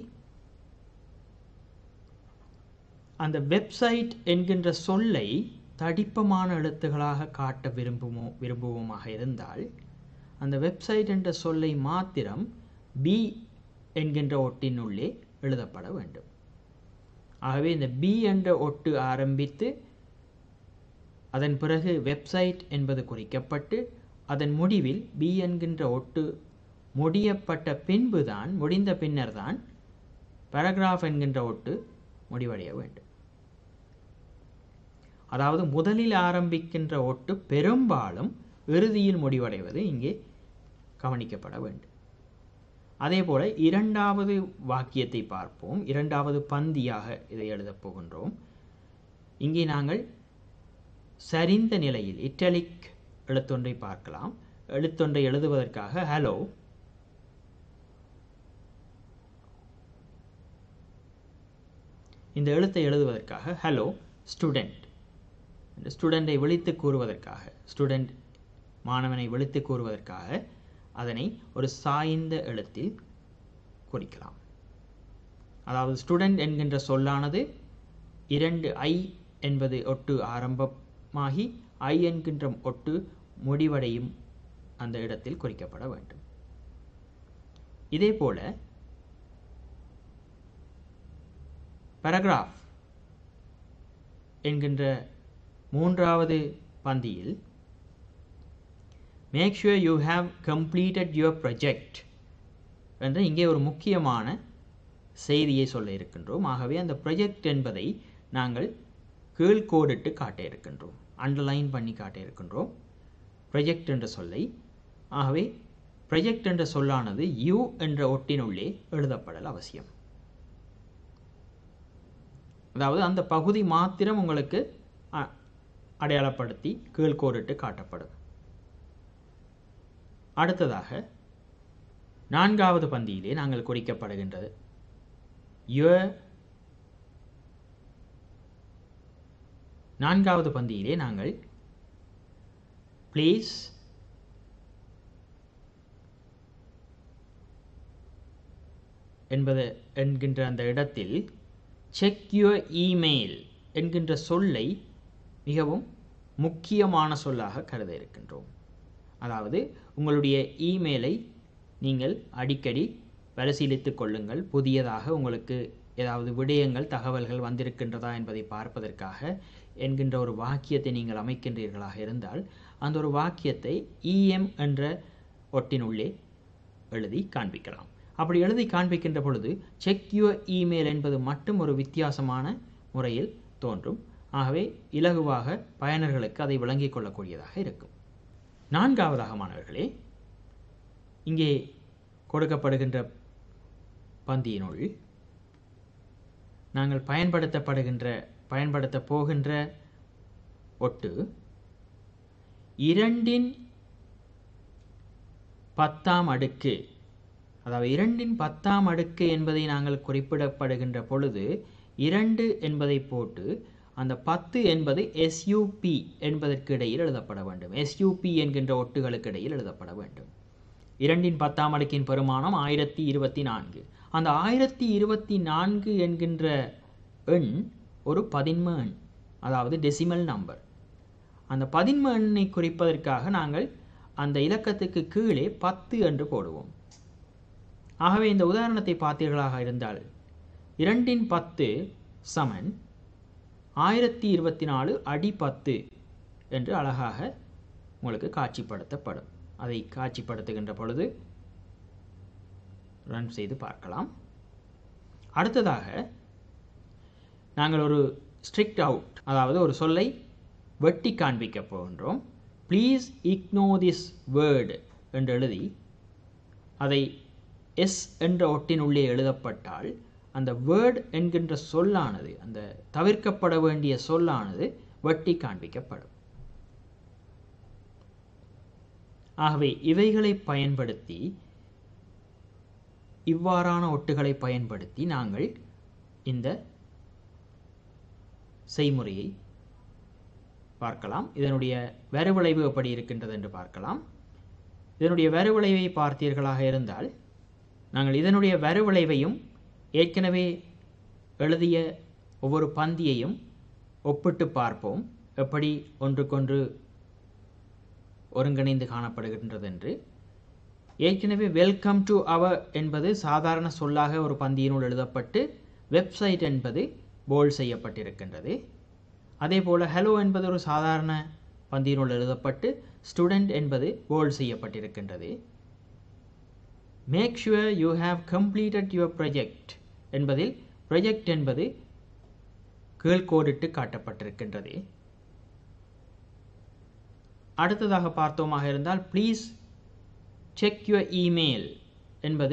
S1: அந்த வெப்சைட் என்கின்ற சொல்லை தடிப்பமான எழுத்துகளாக காட்ட விரும்புமோ விரும்புவோமாக இருந்தால் அந்த வெப்சைட் என்ற சொல்லை மாத்திரம் பி என்கின்ற ஒட்டினுள்ளே எழுதப்பட வேண்டும் ஆகவே இந்த பி என்ற ஒட்டு ஆரம்பித்து அதன் பிறகு வெப்சைட் என்பது குறிக்கப்பட்டு அதன் முடிவில் பி என்கின்ற ஒட்டு முடியப்பட்ட பின்புதான் முடிந்த பின்னர்தான் paragraph என்கின்ற ஒட்டு முடிவடைய வேண்டும் அதாவது முதலில் ஆரம்பிக்கின்ற ஒட்டு பெரும்பாலும் இறுதியில் முடிவடைவது இங்கே கவனிக்கப்பட வேண்டும் அதே போல இரண்டாவது வாக்கியத்தை பார்ப்போம் இரண்டாவது பந்தியாக இதை எழுதப் போகின்றோம் இங்கே நாங்கள் சரிந்த நிலையில் இட்டலிக் எழுத்தொன்றை பார்க்கலாம் எழுத்தொன்றை எழுதுவதற்காக ஹலோ இந்த எழுத்தை எழுதுவதற்காக ஹலோ ஸ்டூடெண்ட் ஸ்டூடெண்டை விழித்து கூறுவதற்காக ஸ்டூடெண்ட் மாணவனை விழித்து கூறுவதற்காக அதனை ஒரு சாய்ந்த எழுத்தில் குறிக்கலாம் அதாவது ஸ்டூடெண்ட் என்கின்ற சொல்லானது இரண்டு ஐ என்பது ஒட்டு ஆரம்பமாகி ஐ என்கின்ற ஒட்டு முடிவடையும் அந்த இடத்தில் குறிக்கப்பட வேண்டும் இதே போல paragraph என்கின்ற மூன்றாவது பந்தியில் make sure you have completed your project என்று இங்கே ஒரு முக்கியமான செய்தியை சொல்ல இருக்கின்றோம் ஆகவே அந்த ப்ரொஜெக்ட் என்பதை நாங்கள் கீழ்கோடிட்டு காட்ட இருக்கின்றோம் அண்டர்லைன் பண்ணி காட்ட இருக்கின்றோம் ப்ரொஜெக்ட் என்ற சொல்லை ஆகவே ப்ரொஜெக்ட் என்ற சொல்லானது யூ என்ற ஒட்டினுள்ளே எழுதப்படல் அவசியம் அதாவது அந்த பகுதி மாத்திரம் உங்களுக்கு அ- அடையாளப்படுத்தி கீழ்கோடிட்டு காட்டப்படும் அடுத்ததாக நான்காவது பந்தியிலே நாங்கள் குறிக்கப்படுகின்றது your நான்காவது பந்தியிலே நாங்கள் ப்ளீஸ் என்பது என்கின்ற அந்த இடத்தில் செக் யுவர் இமெயில் என்கின்ற சொல்லை மிகவும் முக்கியமான சொல்லாக கருத இருக்கின்றோம் அதாவது உங்களுடைய இமெயிலை நீங்கள் அடிக்கடி பரிசீலித்துக் கொள்ளுங்கள் புதியதாக உங்களுக்கு ஏதாவது விடயங்கள் தகவல்கள் வந்திருக்கின்றதா என்பதை பார்ப்பதற்காக என்கின்ற ஒரு வாக்கியத்தை நீங்கள் அமைக்கின்றீர்களாக இருந்தால் அந்த ஒரு வாக்கியத்தை இஎம் என்ற ஒட்டினுள்ளே எழுதி காண்பிக்கலாம் அப்படி எழுதி காண்பிக்கின்ற பொழுது செக் யுவர் இமெயில் என்பது மட்டும் ஒரு வித்தியாசமான முறையில் தோன்றும் ஆகவே இலகுவாக பயனர்களுக்கு அதை விளங்கிக் கொள்ளக்கூடியதாக இருக்கும் நான்காவதாக மாணவர்களே இங்கே கொடுக்கப்படுகின்ற பந்தியினுள் நாங்கள் பயன்படுத்தப்படுகின்ற பயன்படுத்த போகின்ற ஒட்டு இரண்டின் பத்தாம் அடுக்கு அதாவது இரண்டின் பத்தாம் அடுக்கு என்பதை நாங்கள் குறிப்பிடப்படுகின்ற பொழுது இரண்டு என்பதை போட்டு அந்த பத்து என்பது எஸ்யூபி என்பதற்கு இடையில் எழுதப்பட வேண்டும் எஸ்யூபி என்கின்ற ஒட்டுகளுக்கு இடையில் எழுதப்பட வேண்டும் இரண்டின் பத்தாம் அடுக்கின் பெருமானம் ஆயிரத்தி இருபத்தி நான்கு அந்த ஆயிரத்தி இருபத்தி நான்கு என்கின்ற எண் ஒரு பதின்ம எண் அதாவது டெசிமல் நம்பர் அந்த பதின்ம எண்ணை குறிப்பதற்காக நாங்கள் அந்த இலக்கத்துக்கு கீழே பத்து என்று போடுவோம் ஆகவே இந்த உதாரணத்தை பார்த்தீர்களாக இருந்தால் இரண்டின் பத்து சமன் ஆயிரத்தி இருபத்தி நாலு அடி பத்து என்று அழகாக உங்களுக்கு காட்சிப்படுத்தப்படும் அதை காட்சிப்படுத்துகின்ற பொழுது ரன் செய்து பார்க்கலாம் அடுத்ததாக நாங்கள் ஒரு ஸ்ட்ரிக்ட் அவுட் அதாவது ஒரு சொல்லை வெட்டி காண்பிக்க போகின்றோம் ப்ளீஸ் இக்னோ திஸ் வேர்டு என்று எழுதி அதை எஸ் என்ற ஒட்டினுள்ளே எழுதப்பட்டால் அந்த வேர்ட் என்கின்ற சொல்லானது அந்த தவிர்க்கப்பட வேண்டிய சொல்லானது வெட்டி காண்பிக்கப்படும் ஆகவே இவைகளை பயன்படுத்தி இவ்வாறான ஒட்டுகளை பயன்படுத்தி நாங்கள் இந்த செய்முறையை பார்க்கலாம் இதனுடைய வரிவிளைவு எப்படி இருக்கின்றது என்று பார்க்கலாம் இதனுடைய வரிவிளைவை பார்த்தீர்களாக இருந்தால் நாங்கள் இதனுடைய வரிவிளைவையும் ஏற்கனவே எழுதிய ஒவ்வொரு பந்தியையும் ஒப்பிட்டு பார்ப்போம் எப்படி ஒன்றுக்கொன்று ஒருங்கிணைந்து காணப்படுகின்றது என்று ஏற்கனவே வெல்கம் டு அவர் என்பது சாதாரண சொல்லாக ஒரு பந்தியினுள் எழுதப்பட்டு வெப்சைட் என்பது போல்ட் செய்யப்பட்டிருக்கின்றது அதே போல் ஹலோ என்பது ஒரு சாதாரண பந்தியினுள் எழுதப்பட்டு ஸ்டூடெண்ட் என்பது போல்ட் செய்யப்பட்டிருக்கின்றது make sure you have completed your project என்பதில் ப்ரொஜெக்ட் என்பது கீழ்கோடிட்டு காட்டப்பட்டிருக்கின்றது அடுத்ததாக பார்த்தோமாக இருந்தால் ப்ளீஸ் செக் யுவர் இமெயில் என்பது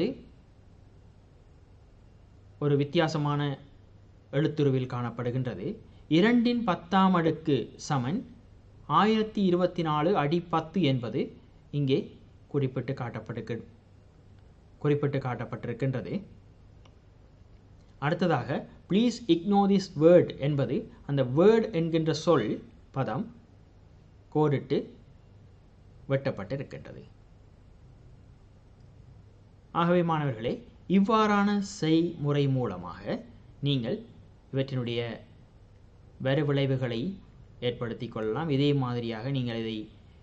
S1: ஒரு வித்தியாசமான எழுத்துருவில் காணப்படுகின்றது இரண்டின் பத்தாம் அடுக்கு சமன் ஆயிரத்தி இருபத்தி நாலு அடி பத்து என்பது இங்கே குறிப்பிட்டு காட்டப்பட்டு குறிப்பிட்டு காட்டப்பட்டிருக்கின்றது அடுத்ததாக ப்ளீஸ் இக்னோ திஸ் வேர்ட் என்பது அந்த வேர்ட் என்கின்ற சொல் பதம் கோடிட்டு வெட்டப்பட்டிருக்கின்றது ஆகவே மாணவர்களே இவ்வாறான செய்முறை மூலமாக நீங்கள் இவற்றினுடைய வரு விளைவுகளை ஏற்படுத்தி கொள்ளலாம் இதே மாதிரியாக நீங்கள் இதை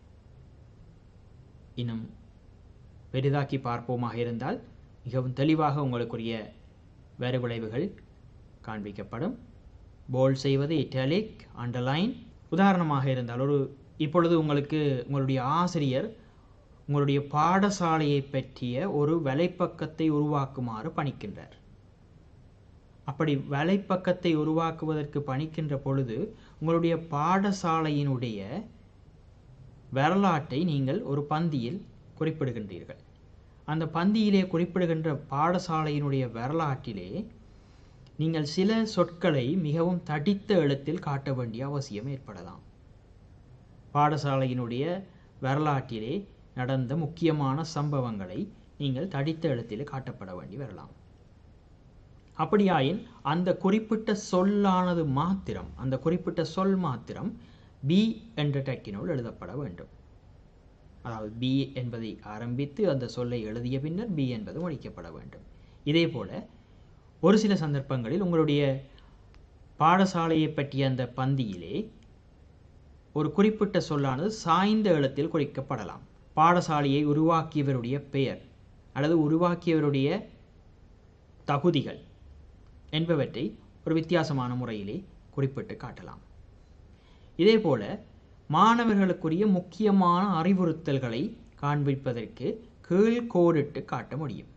S1: இன்னும் பெரிதாக்கி பார்ப்போமாக இருந்தால் மிகவும் தெளிவாக உங்களுக்குரிய வரு விளைவுகள் காண்பிக்கப்படும் போல்ட் செய்வது இட்டாலிக் அண்டர்லைன் உதாரணமாக இருந்தால் ஒரு இப்பொழுது உங்களுக்கு உங்களுடைய ஆசிரியர் உங்களுடைய பாடசாலையை பற்றிய ஒரு வலைப்பக்கத்தை உருவாக்குமாறு பணிக்கின்றார் அப்படி வலைப்பக்கத்தை உருவாக்குவதற்கு பணிக்கின்ற பொழுது உங்களுடைய பாடசாலையினுடைய வரலாற்றை நீங்கள் ஒரு பந்தியில் குறிப்பிடுகின்றீர்கள் அந்த பந்தியிலே குறிப்பிடுகின்ற பாடசாலையினுடைய வரலாற்றிலே நீங்கள் சில சொற்களை மிகவும் தடித்த எழுத்தில் காட்ட வேண்டிய அவசியம் ஏற்படலாம் பாடசாலையினுடைய வரலாற்றிலே நடந்த முக்கியமான சம்பவங்களை நீங்கள் தடித்த எழுத்தில் காட்டப்பட வேண்டி வரலாம் அப்படியாயின் அந்த குறிப்பிட்ட சொல்லானது மாத்திரம் அந்த குறிப்பிட்ட சொல் மாத்திரம் பி என்ற டக்கினுள் எழுதப்பட வேண்டும் அதாவது பி என்பதை ஆரம்பித்து அந்த சொல்லை எழுதிய பின்னர் பி என்பது முடிக்கப்பட வேண்டும் இதே போல ஒரு சில சந்தர்ப்பங்களில் உங்களுடைய பாடசாலையை பற்றிய அந்த பந்தியிலே ஒரு குறிப்பிட்ட சொல்லானது சாய்ந்த எழுத்தில் குறிக்கப்படலாம் பாடசாலையை உருவாக்கியவருடைய பெயர் அல்லது உருவாக்கியவருடைய தகுதிகள் என்பவற்றை ஒரு வித்தியாசமான முறையிலே குறிப்பிட்டு காட்டலாம் இதேபோல மாணவர்களுக்குரிய முக்கியமான அறிவுறுத்தல்களை காண்பிப்பதற்கு கீழ் கோடிட்டு காட்ட முடியும்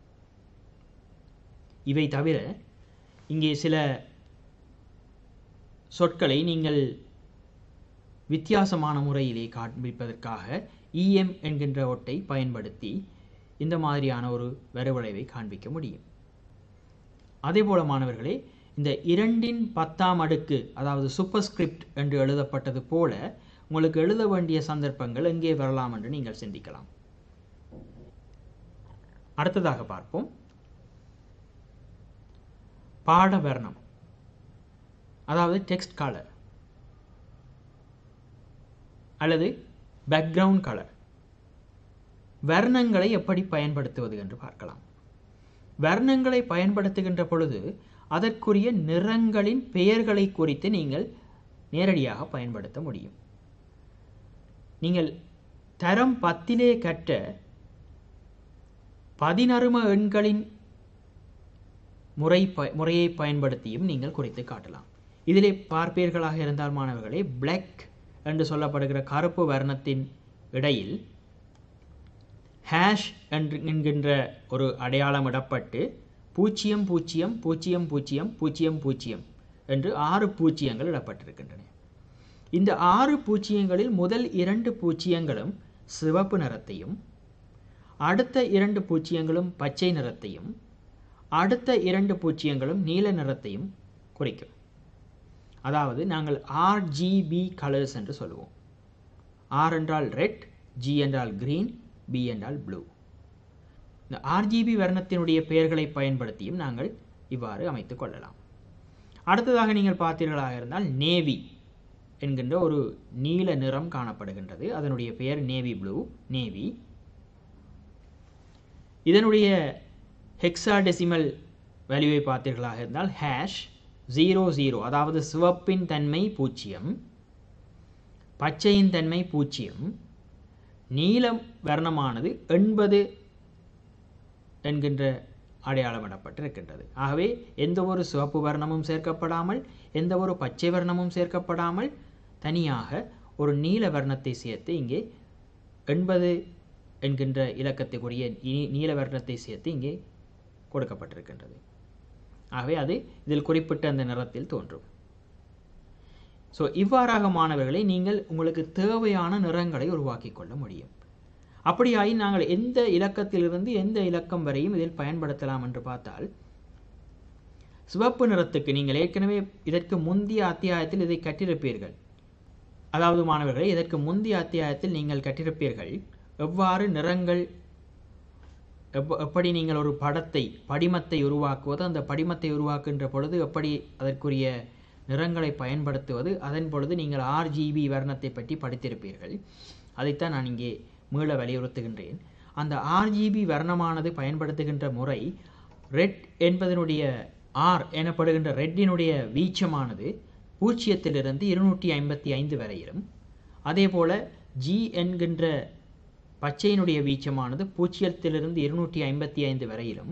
S1: இவை தவிர இங்கே சில சொற்களை நீங்கள் வித்தியாசமான முறையிலே காண்பிப்பதற்காக இஎம் என்கின்ற ஒட்டை பயன்படுத்தி இந்த மாதிரியான ஒரு வரைவளைவை காண்பிக்க முடியும் அதேபோல மாணவர்களே இந்த இரண்டின் பத்தாம் அடுக்கு அதாவது சூப்பர்ஸ்கிரிப்ட் என்று எழுதப்பட்டது போல உங்களுக்கு எழுத வேண்டிய சந்தர்ப்பங்கள் எங்கே வரலாம் என்று நீங்கள் சிந்திக்கலாம் அடுத்ததாக பார்ப்போம் பாடவர்ணம் அதாவது டெக்ஸ்ட் கலர் அல்லது பேக்ரவுண்ட் கலர் வர்ணங்களை எப்படி பயன்படுத்துவது என்று பார்க்கலாம் வர்ணங்களை பயன்படுத்துகின்ற பொழுது அதற்குரிய நிறங்களின் பெயர்களை குறித்து நீங்கள் நேரடியாக பயன்படுத்த முடியும் நீங்கள் தரம் பத்திலே கற்ற பதினரும எண்களின் முறை ப முறையை பயன்படுத்தியும் நீங்கள் குறித்து காட்டலாம் இதிலே பார்ப்பீர்களாக இருந்தால் மாணவர்களே பிளாக் என்று சொல்லப்படுகிற கருப்பு வர்ணத்தின் இடையில் ஹேஷ் என்று என்கின்ற ஒரு அடையாளம் இடப்பட்டு பூஜ்ஜியம் பூஜ்ஜியம் பூஜ்ஜியம் பூஜ்ஜியம் பூஜ்ஜியம் பூஜ்ஜியம் என்று ஆறு பூஜ்ஜியங்கள் இடப்பட்டிருக்கின்றன இந்த ஆறு பூஜ்ஜியங்களில் முதல் இரண்டு பூஜ்ஜியங்களும் சிவப்பு நிறத்தையும் அடுத்த இரண்டு பூஜ்ஜியங்களும் பச்சை நிறத்தையும் அடுத்த இரண்டு பூஜ்ஜியங்களும் நீல நிறத்தையும் குறிக்கும் அதாவது நாங்கள் ஆர்ஜிபி கலர்ஸ் என்று சொல்லுவோம் ஆர் என்றால் ரெட் ஜி என்றால் கிரீன் பி என்றால் ப்ளூ இந்த ஆர்ஜிபி வர்ணத்தினுடைய பெயர்களை பயன்படுத்தியும் நாங்கள் இவ்வாறு அமைத்துக் கொள்ளலாம் அடுத்ததாக நீங்கள் பார்த்தீர்களாக இருந்தால் நேவி என்கின்ற ஒரு நீல நிறம் காணப்படுகின்றது அதனுடைய பெயர் நேவி ப்ளூ நேவி இதனுடைய ஹெக்ஸாடெசிமல் வேல்யூவை பார்த்தீர்களாக இருந்தால் ஹேஷ் ஜீரோ ஜீரோ அதாவது சிவப்பின் தன்மை பூஜ்ஜியம் பச்சையின் தன்மை பூஜ்ஜியம் நீலம் வர்ணமானது எண்பது என்கின்ற அடையாளமிடப்பட்டிருக்கின்றது ஆகவே எந்த ஒரு சிவப்பு வர்ணமும் சேர்க்கப்படாமல் எந்த ஒரு பச்சை வர்ணமும் சேர்க்கப்படாமல் தனியாக ஒரு நீல வர்ணத்தை சேர்த்து இங்கே எண்பது என்கின்ற இலக்கத்துக்குரிய இ- நீல வர்ணத்தை சேர்த்து இங்கே கொடுக்கப்பட்டிருக்கின்றது ஆகவே அது இதில் குறிப்பிட்ட அந்த நிறத்தில் தோன்றும் ஸோ இவ்வாறாக மாணவர்களை நீங்கள் உங்களுக்கு தேவையான நிறங்களை உருவாக்கி கொள்ள முடியும் அப்படியாயின் நாங்கள் எந்த இலக்கத்திலிருந்து எந்த இலக்கம் வரையும் இதில் பயன்படுத்தலாம் என்று பார்த்தால் சிவப்பு நிறத்துக்கு நீங்கள் ஏற்கனவே இதற்கு முந்தைய அத்தியாயத்தில் இதை கற்றிருப்பீர்கள் அதாவது மாணவர்களே இதற்கு முந்தைய அத்தியாயத்தில் நீங்கள் கற்றிருப்பீர்கள் எவ்வாறு நிறங்கள் எப் எப்படி நீங்கள் ஒரு படத்தை படிமத்தை உருவாக்குவது அந்த படிமத்தை உருவாக்குகின்ற பொழுது எப்படி அதற்குரிய நிறங்களை பயன்படுத்துவது அதன் பொழுது நீங்கள் ஆர்ஜிபி வர்ணத்தை பற்றி படித்திருப்பீர்கள் அதைத்தான் நான் இங்கே மீள வலியுறுத்துகின்றேன் அந்த ஆர்ஜிபி வர்ணமானது பயன்படுத்துகின்ற முறை ரெட் என்பதனுடைய ஆர் எனப்படுகின்ற ரெட்டினுடைய வீச்சமானது பூஜ்ஜியத்திலிருந்து இருநூற்றி ஐம்பத்தி ஐந்து வரையிலும் அதே போல ஜி என்கின்ற பச்சையினுடைய வீச்சமானது பூஜ்ஜியத்திலிருந்து இருநூற்றி ஐம்பத்தி ஐந்து வரையிலும்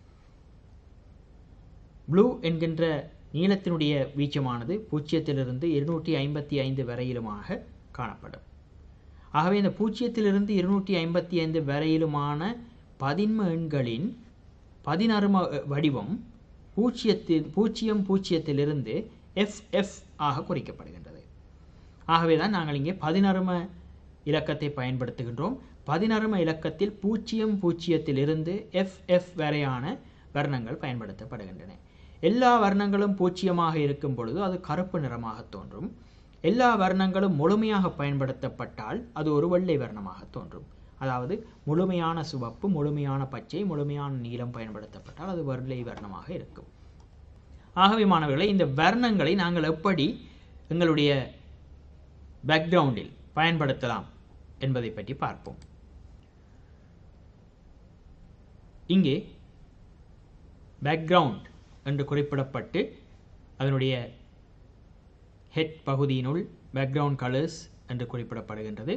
S1: ப்ளூ என்கின்ற நீளத்தினுடைய வீச்சமானது பூஜ்ஜியத்திலிருந்து இருநூற்றி ஐம்பத்தி ஐந்து வரையிலுமாக காணப்படும் ஆகவே இந்த பூஜ்ஜியத்திலிருந்து இருநூற்றி ஐம்பத்தி ஐந்து வரையிலுமான பதின்ம எண்களின் பதினரும வடிவம் பூஜ்ஜியத்தில் பூஜ்ஜியம் பூஜ்ஜியத்திலிருந்து எஃப் எஃப் ஆக குறிக்கப்படுகின்றது ஆகவே தான் நாங்கள் இங்கே பதினரும இலக்கத்தை பயன்படுத்துகின்றோம் பதினரும இலக்கத்தில் பூஜ்ஜியம் பூஜ்ஜியத்திலிருந்து எஃப் எஃப் வரையான வர்ணங்கள் பயன்படுத்தப்படுகின்றன எல்லா வர்ணங்களும் பூஜ்ஜியமாக இருக்கும் பொழுது அது கருப்பு நிறமாக தோன்றும் எல்லா வர்ணங்களும் முழுமையாக பயன்படுத்தப்பட்டால் அது ஒரு வெள்ளை வர்ணமாக தோன்றும் அதாவது முழுமையான சிவப்பு முழுமையான பச்சை முழுமையான நீலம் பயன்படுத்தப்பட்டால் அது வெள்ளை வர்ணமாக இருக்கும் ஆகவே மாணவர்களே இந்த வர்ணங்களை நாங்கள் எப்படி எங்களுடைய பேக்ரவுண்டில் பயன்படுத்தலாம் என்பதை பற்றி பார்ப்போம் இங்கே பேக்ரவுண்ட் என்று குறிப்பிடப்பட்டு அதனுடைய ஹெட் பகுதியினுள் பேக்ரவுண்ட் கலர்ஸ் என்று குறிப்பிடப்படுகின்றது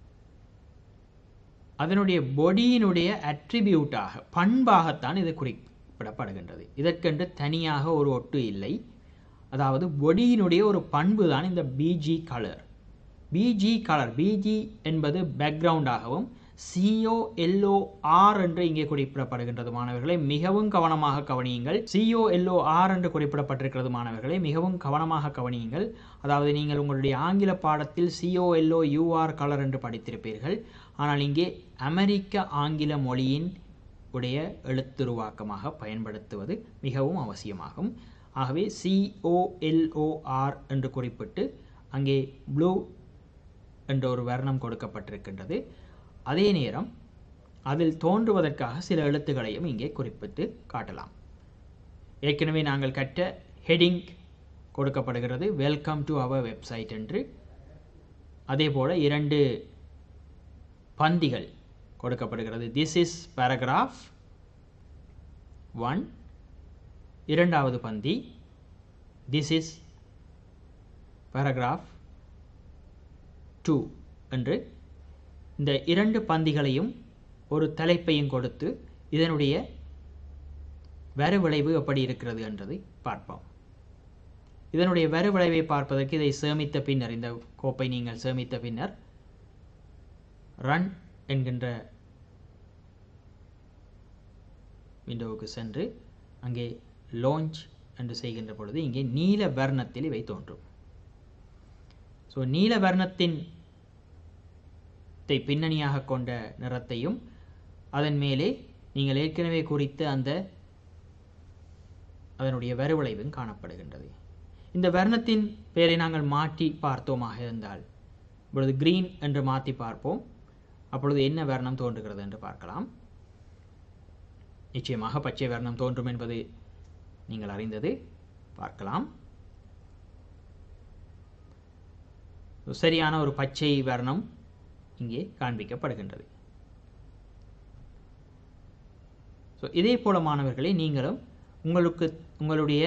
S1: அதனுடைய பொடியினுடைய அட்ரிபியூட்டாக பண்பாகத்தான் இது குறிப்பிடப்படுகின்றது இதற்கென்று தனியாக ஒரு ஒட்டு இல்லை அதாவது பொடியினுடைய ஒரு பண்பு தான் இந்த BG colour BG colour BG என்பது பேக்ரவுண்டாகவும் சிஓ எல்ஓ ஆர் என்று இங்கே குறிப்பிடப்படுகின்றது மாணவர்களை மிகவும் கவனமாக கவனியுங்கள் சிஓ எல்ஓ ஆர் என்று குறிப்பிடப்பட்டிருக்கிறது மாணவர்களை மிகவும் கவனமாக கவனியுங்கள் அதாவது நீங்கள் உங்களுடைய ஆங்கில பாடத்தில் சிஓ எல்ஓ யூஆர் கலர் என்று படித்திருப்பீர்கள் ஆனால் இங்கே அமெரிக்க ஆங்கில மொழியின் உடைய எழுத்துருவாக்கமாக பயன்படுத்துவது மிகவும் அவசியமாகும் ஆகவே சிஓஎல்ஓஆர் என்று குறிப்பிட்டு அங்கே ப்ளூ என்ற ஒரு வர்ணம் கொடுக்கப்பட்டிருக்கின்றது அதே நேரம் அதில் தோன்றுவதற்காக சில எழுத்துக்களையும் இங்கே குறிப்பிட்டு காட்டலாம் ஏற்கனவே நாங்கள் கற்ற ஹெடிங் கொடுக்கப்படுகிறது வெல்கம் டு அவர் வெப்சைட் என்று அதே போல் இரண்டு பந்திகள் கொடுக்கப்படுகிறது திஸ் இஸ் பேராகிராஃப் ஒன் இரண்டாவது பந்தி திஸ் இஸ் பேராகிராஃப் டூ என்று இந்த இரண்டு பந்திகளையும் ஒரு தலைப்பையும் கொடுத்து இதனுடைய வரிவிளைவு எப்படி இருக்கிறது என்றதை பார்ப்போம் இதனுடைய வரிவிளைவை பார்ப்பதற்கு இதை சேமித்த பின்னர் இந்த கோப்பை நீங்கள் சேமித்த பின்னர் ரன் என்கின்ற விண்டோவுக்கு சென்று அங்கே லான்ச் என்று செய்கின்ற பொழுது இங்கே நீல வர்ணத்தில் இவை தோன்றும் ஸோ நீல வர்ணத்தின் பின்னணியாக கொண்ட நிறத்தையும் அதன் மேலே நீங்கள் ஏற்கனவே குறித்த அந்த அதனுடைய வரிவிளைவும் காணப்படுகின்றது இந்த வர்ணத்தின் பெயரை நாங்கள் மாற்றி பார்த்தோமாக இருந்தால் இப்பொழுது கிரீன் என்று மாற்றி பார்ப்போம் அப்பொழுது என்ன வர்ணம் தோன்றுகிறது என்று பார்க்கலாம் நிச்சயமாக பச்சை வர்ணம் தோன்றும் என்பது நீங்கள் அறிந்தது பார்க்கலாம் சரியான ஒரு பச்சை வர்ணம் இங்கே காண்பிக்கப்படுகின்றது ஸோ இதே போல மாணவர்களை நீங்களும் உங்களுக்கு உங்களுடைய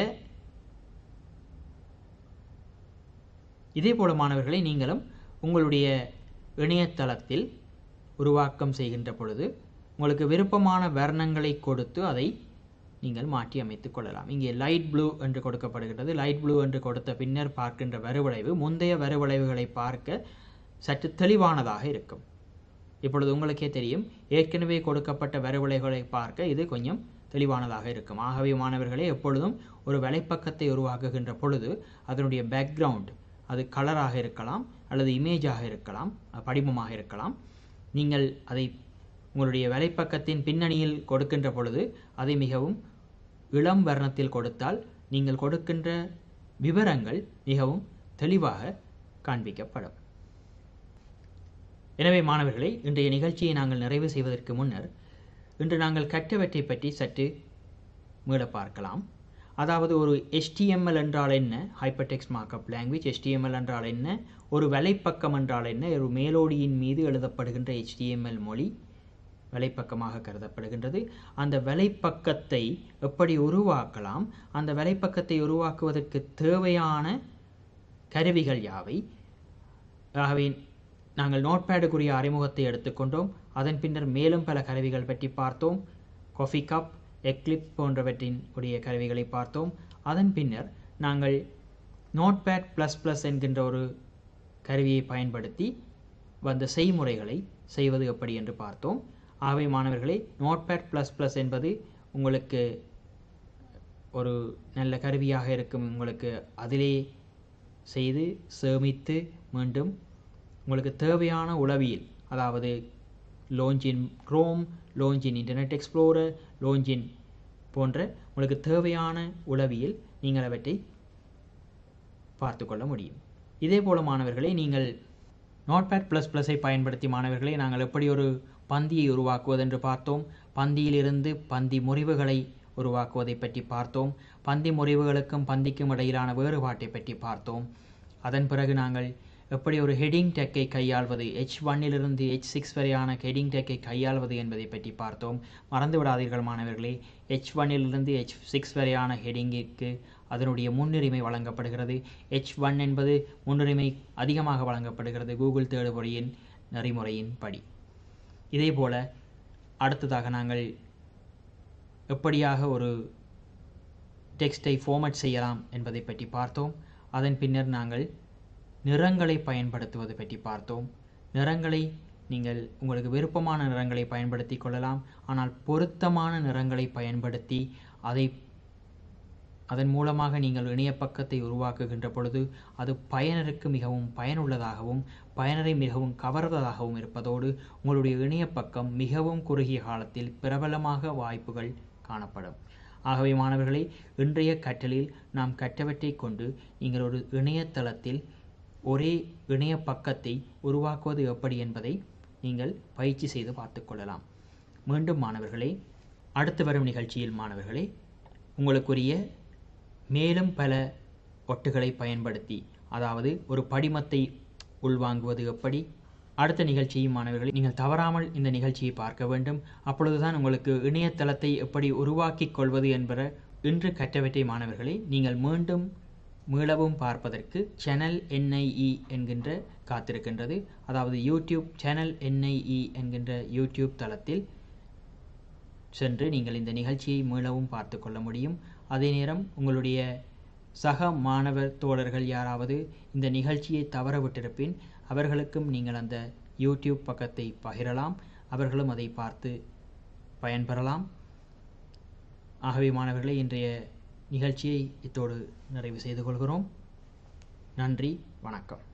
S1: இதே போல மாணவர்களை நீங்களும் உங்களுடைய இணையதளத்தில் உருவாக்கம் செய்கின்ற பொழுது உங்களுக்கு விருப்பமான வர்ணங்களை கொடுத்து அதை நீங்கள் மாற்றி அமைத்துக் கொள்ளலாம் இங்கே லைட் ப்ளூ என்று கொடுக்கப்படுகின்றது லைட் ப்ளூ என்று கொடுத்த பின்னர் பார்க்கின்ற வரிவளைவு முந்தைய வரிவளைவுகளை பார்க்க சற்று தெளிவானதாக இருக்கும் இப்பொழுது உங்களுக்கே தெரியும் ஏற்கனவே கொடுக்கப்பட்ட வரிவளைவுகளை பார்க்க இது கொஞ்சம் தெளிவானதாக இருக்கும் ஆகவே மாணவர்களே எப்பொழுதும் ஒரு வலைப்பக்கத்தை உருவாக்குகின்ற பொழுது அதனுடைய பேக்ரவுண்ட் அது கலராக இருக்கலாம் அல்லது இமேஜாக இருக்கலாம் அஹ், படிமமாக இருக்கலாம் நீங்கள் அதை உங்களுடைய வலைப்பக்கத்தின் பின்னணியில் கொடுக்கின்ற பொழுது அதை மிகவும் இளம் வர்ணத்தில் கொடுத்தால் நீங்கள் கொடுக்கின்ற விவரங்கள் மிகவும் தெளிவாக காண்பிக்கப்படும் எனவே மாணவர்களே இன்றைய நிகழ்ச்சியை நாங்கள் நிறைவு செய்வதற்கு முன்னர் இன்று நாங்கள் கற்றவற்றை பற்றி சற்று மீள பார்க்கலாம் அதாவது ஒரு HTML என்றால் என்ன ஹைப்பர்டெக்ஸ்ட் மார்க்அப் லாங்குவேஜ் HTML என்றால் என்ன ஒரு வலைப்பக்கம் என்றால் என்ன ஒரு மேலோடியின் மீது எழுதப்படுகின்ற HTML மொழி வலைப்பக்கமாக கருதப்படுகின்றது அந்த வலைப்பக்கத்தை எப்படி உருவாக்கலாம் அந்த வலைப்பக்கத்தை உருவாக்குவதற்கு தேவையான கருவிகள் யாவை ஆகவே நாங்கள் நோட்பேடுக்குரிய அறிமுகத்தை எடுத்துக்கொண்டோம் அதன் பின்னர் மேலும் பல கருவிகள் பற்றி பார்த்தோம் காஃபி கப் எக்லிப் போன்றவற்றின் உடைய கருவிகளை பார்த்தோம் அதன் பின்னர் நாங்கள் நோட்பேட் ப்ளஸ் ப்ளஸ் என்கின்ற ஒரு கருவியை பயன்படுத்தி வந்த செய்முறைகளை செய்வது எப்படி என்று பார்த்தோம் ஆகவே மாணவர்களே நோட்பேட் ப்ளஸ் ப்ளஸ் என்பது உங்களுக்கு ஒரு நல்ல கருவியாக இருக்கும் உங்களுக்கு அதிலே செய்து சேமித்து மீண்டும் உங்களுக்கு தேவையான உளவியல் அதாவது லோஞ்சின் க்ரோம் லோஞ்சின் இன்டர்நெட் எக்ஸ்ப்ளோரர் லோஞ்சின் போன்ற உங்களுக்கு தேவையான உளவியல் நீங்கள் அவற்றை பார்த்து கொள்ள முடியும் இதே போல மாணவர்களே நீங்கள் நோட்பேட் ப்ளஸ் ப்ளஸை பயன்படுத்தி மாணவர்களே நாங்கள் எப்படி ஒரு பந்தியை உருவாக்குவதென்று பார்த்தோம் பந்தியிலிருந்து பந்தி முறிவுகளை உருவாக்குவதை பற்றி பார்த்தோம் பந்தி முறிவுகளுக்கும் பந்திக்கும் இடையிலான வேறுபாட்டை பற்றி பார்த்தோம் அதன் பிறகு நாங்கள் எப்படி ஒரு ஹெடிங் டெக்கை கையாள்வது ஹெச் ஒன்னிலிருந்து ஹெச் சிக்ஸ் வரையான ஹெடிங் டெக்கை கையாள்வது என்பதை பற்றி பார்த்தோம் மறந்து விடாதீர்கள் மாணவர்களே ஹெச் ஒன்னிலிருந்து ஹெச் சிக்ஸ் வரையான ஹெடிங்கிற்கு அதனுடைய முன்னுரிமை வழங்கப்படுகிறது ஹெச் ஒன் என்பது முன்னுரிமை அதிகமாக வழங்கப்படுகிறது கூகுள் தேடுபொறியின் நெறிமுறையின் படி இதேபோல அடுத்ததாக நாங்கள் எப்படியாக ஒரு டெக்ஸ்டை ஃபார்மட் செய்யலாம் என்பதை பற்றி பார்த்தோம் அதன் பின்னர் நாங்கள் நிறங்களை பயன்படுத்துவது பற்றி பார்த்தோம் நிறங்களை நீங்கள் உங்களுக்கு விருப்பமான நிறங்களை பயன்படுத்தி கொள்ளலாம் ஆனால் பொருத்தமான நிறங்களை பயன்படுத்தி அதை அதன் மூலமாக நீங்கள் இணைய பக்கத்தை உருவாக்குகின்ற பொழுது அது பயனருக்கு மிகவும் பயனுள்ளதாகவும் பயனரை மிகவும் கவர்வதாகவும் இருப்பதோடு உங்களுடைய இணைய பக்கம் மிகவும் குறுகிய காலத்தில் பிரபலமாக வாய்ப்புகள் காணப்படும் ஆகவே மாணவர்களே இன்றைய கற்றலில் நாம் கற்றவற்றை கொண்டு நீங்கள் ஒரு இணையதளத்தில் ஒரே இணைய பக்கத்தை உருவாக்குவது எப்படி என்பதை நீங்கள் பயிற்சி செய்து பார்த்து கொள்ளலாம் மீண்டும் மாணவர்களே அடுத்து வரும் நிகழ்ச்சியில் மாணவர்களே உங்களுக்குரிய மேலும் பல ஒட்டுகளை பயன்படுத்தி அதாவது ஒரு படிமத்தை உள்வாங்குவது எப்படி அடுத்த நிகழ்ச்சியும் மாணவர்களை நீங்கள் தவறாமல் இந்த நிகழ்ச்சியை பார்க்க வேண்டும் அப்பொழுதுதான் உங்களுக்கு இணையதளத்தை எப்படி உருவாக்கிக் கொள்வது என்பற இன்று கற்றவற்றை மாணவர்களே நீங்கள் மீண்டும் மீளவும் பார்ப்பதற்கு சேனல் என்ஐஇ என்கின்ற காத்திருக்கின்றது அதாவது யூடியூப் சேனல் என்ஐஇ என்கின்ற யூடியூப் தளத்தில் சென்று நீங்கள் இந்த நிகழ்ச்சியை மீளவும் பார்த்து கொள்ள முடியும் அதே நேரம் உங்களுடைய சக மாணவர் தோழர்கள் யாராவது இந்த நிகழ்ச்சியை தவற விட்டிருப்பின் அவர்களுக்கும் நீங்கள் அந்த யூடியூப் பக்கத்தை பகிரலாம் அவர்களும் அதை பார்த்து பயன்பெறலாம் ஆகவே மாணவர்களே இன்றைய நிகழ்ச்சியை இத்தோடு நிறைவு செய்து கொள்கிறோம் நன்றி வணக்கம்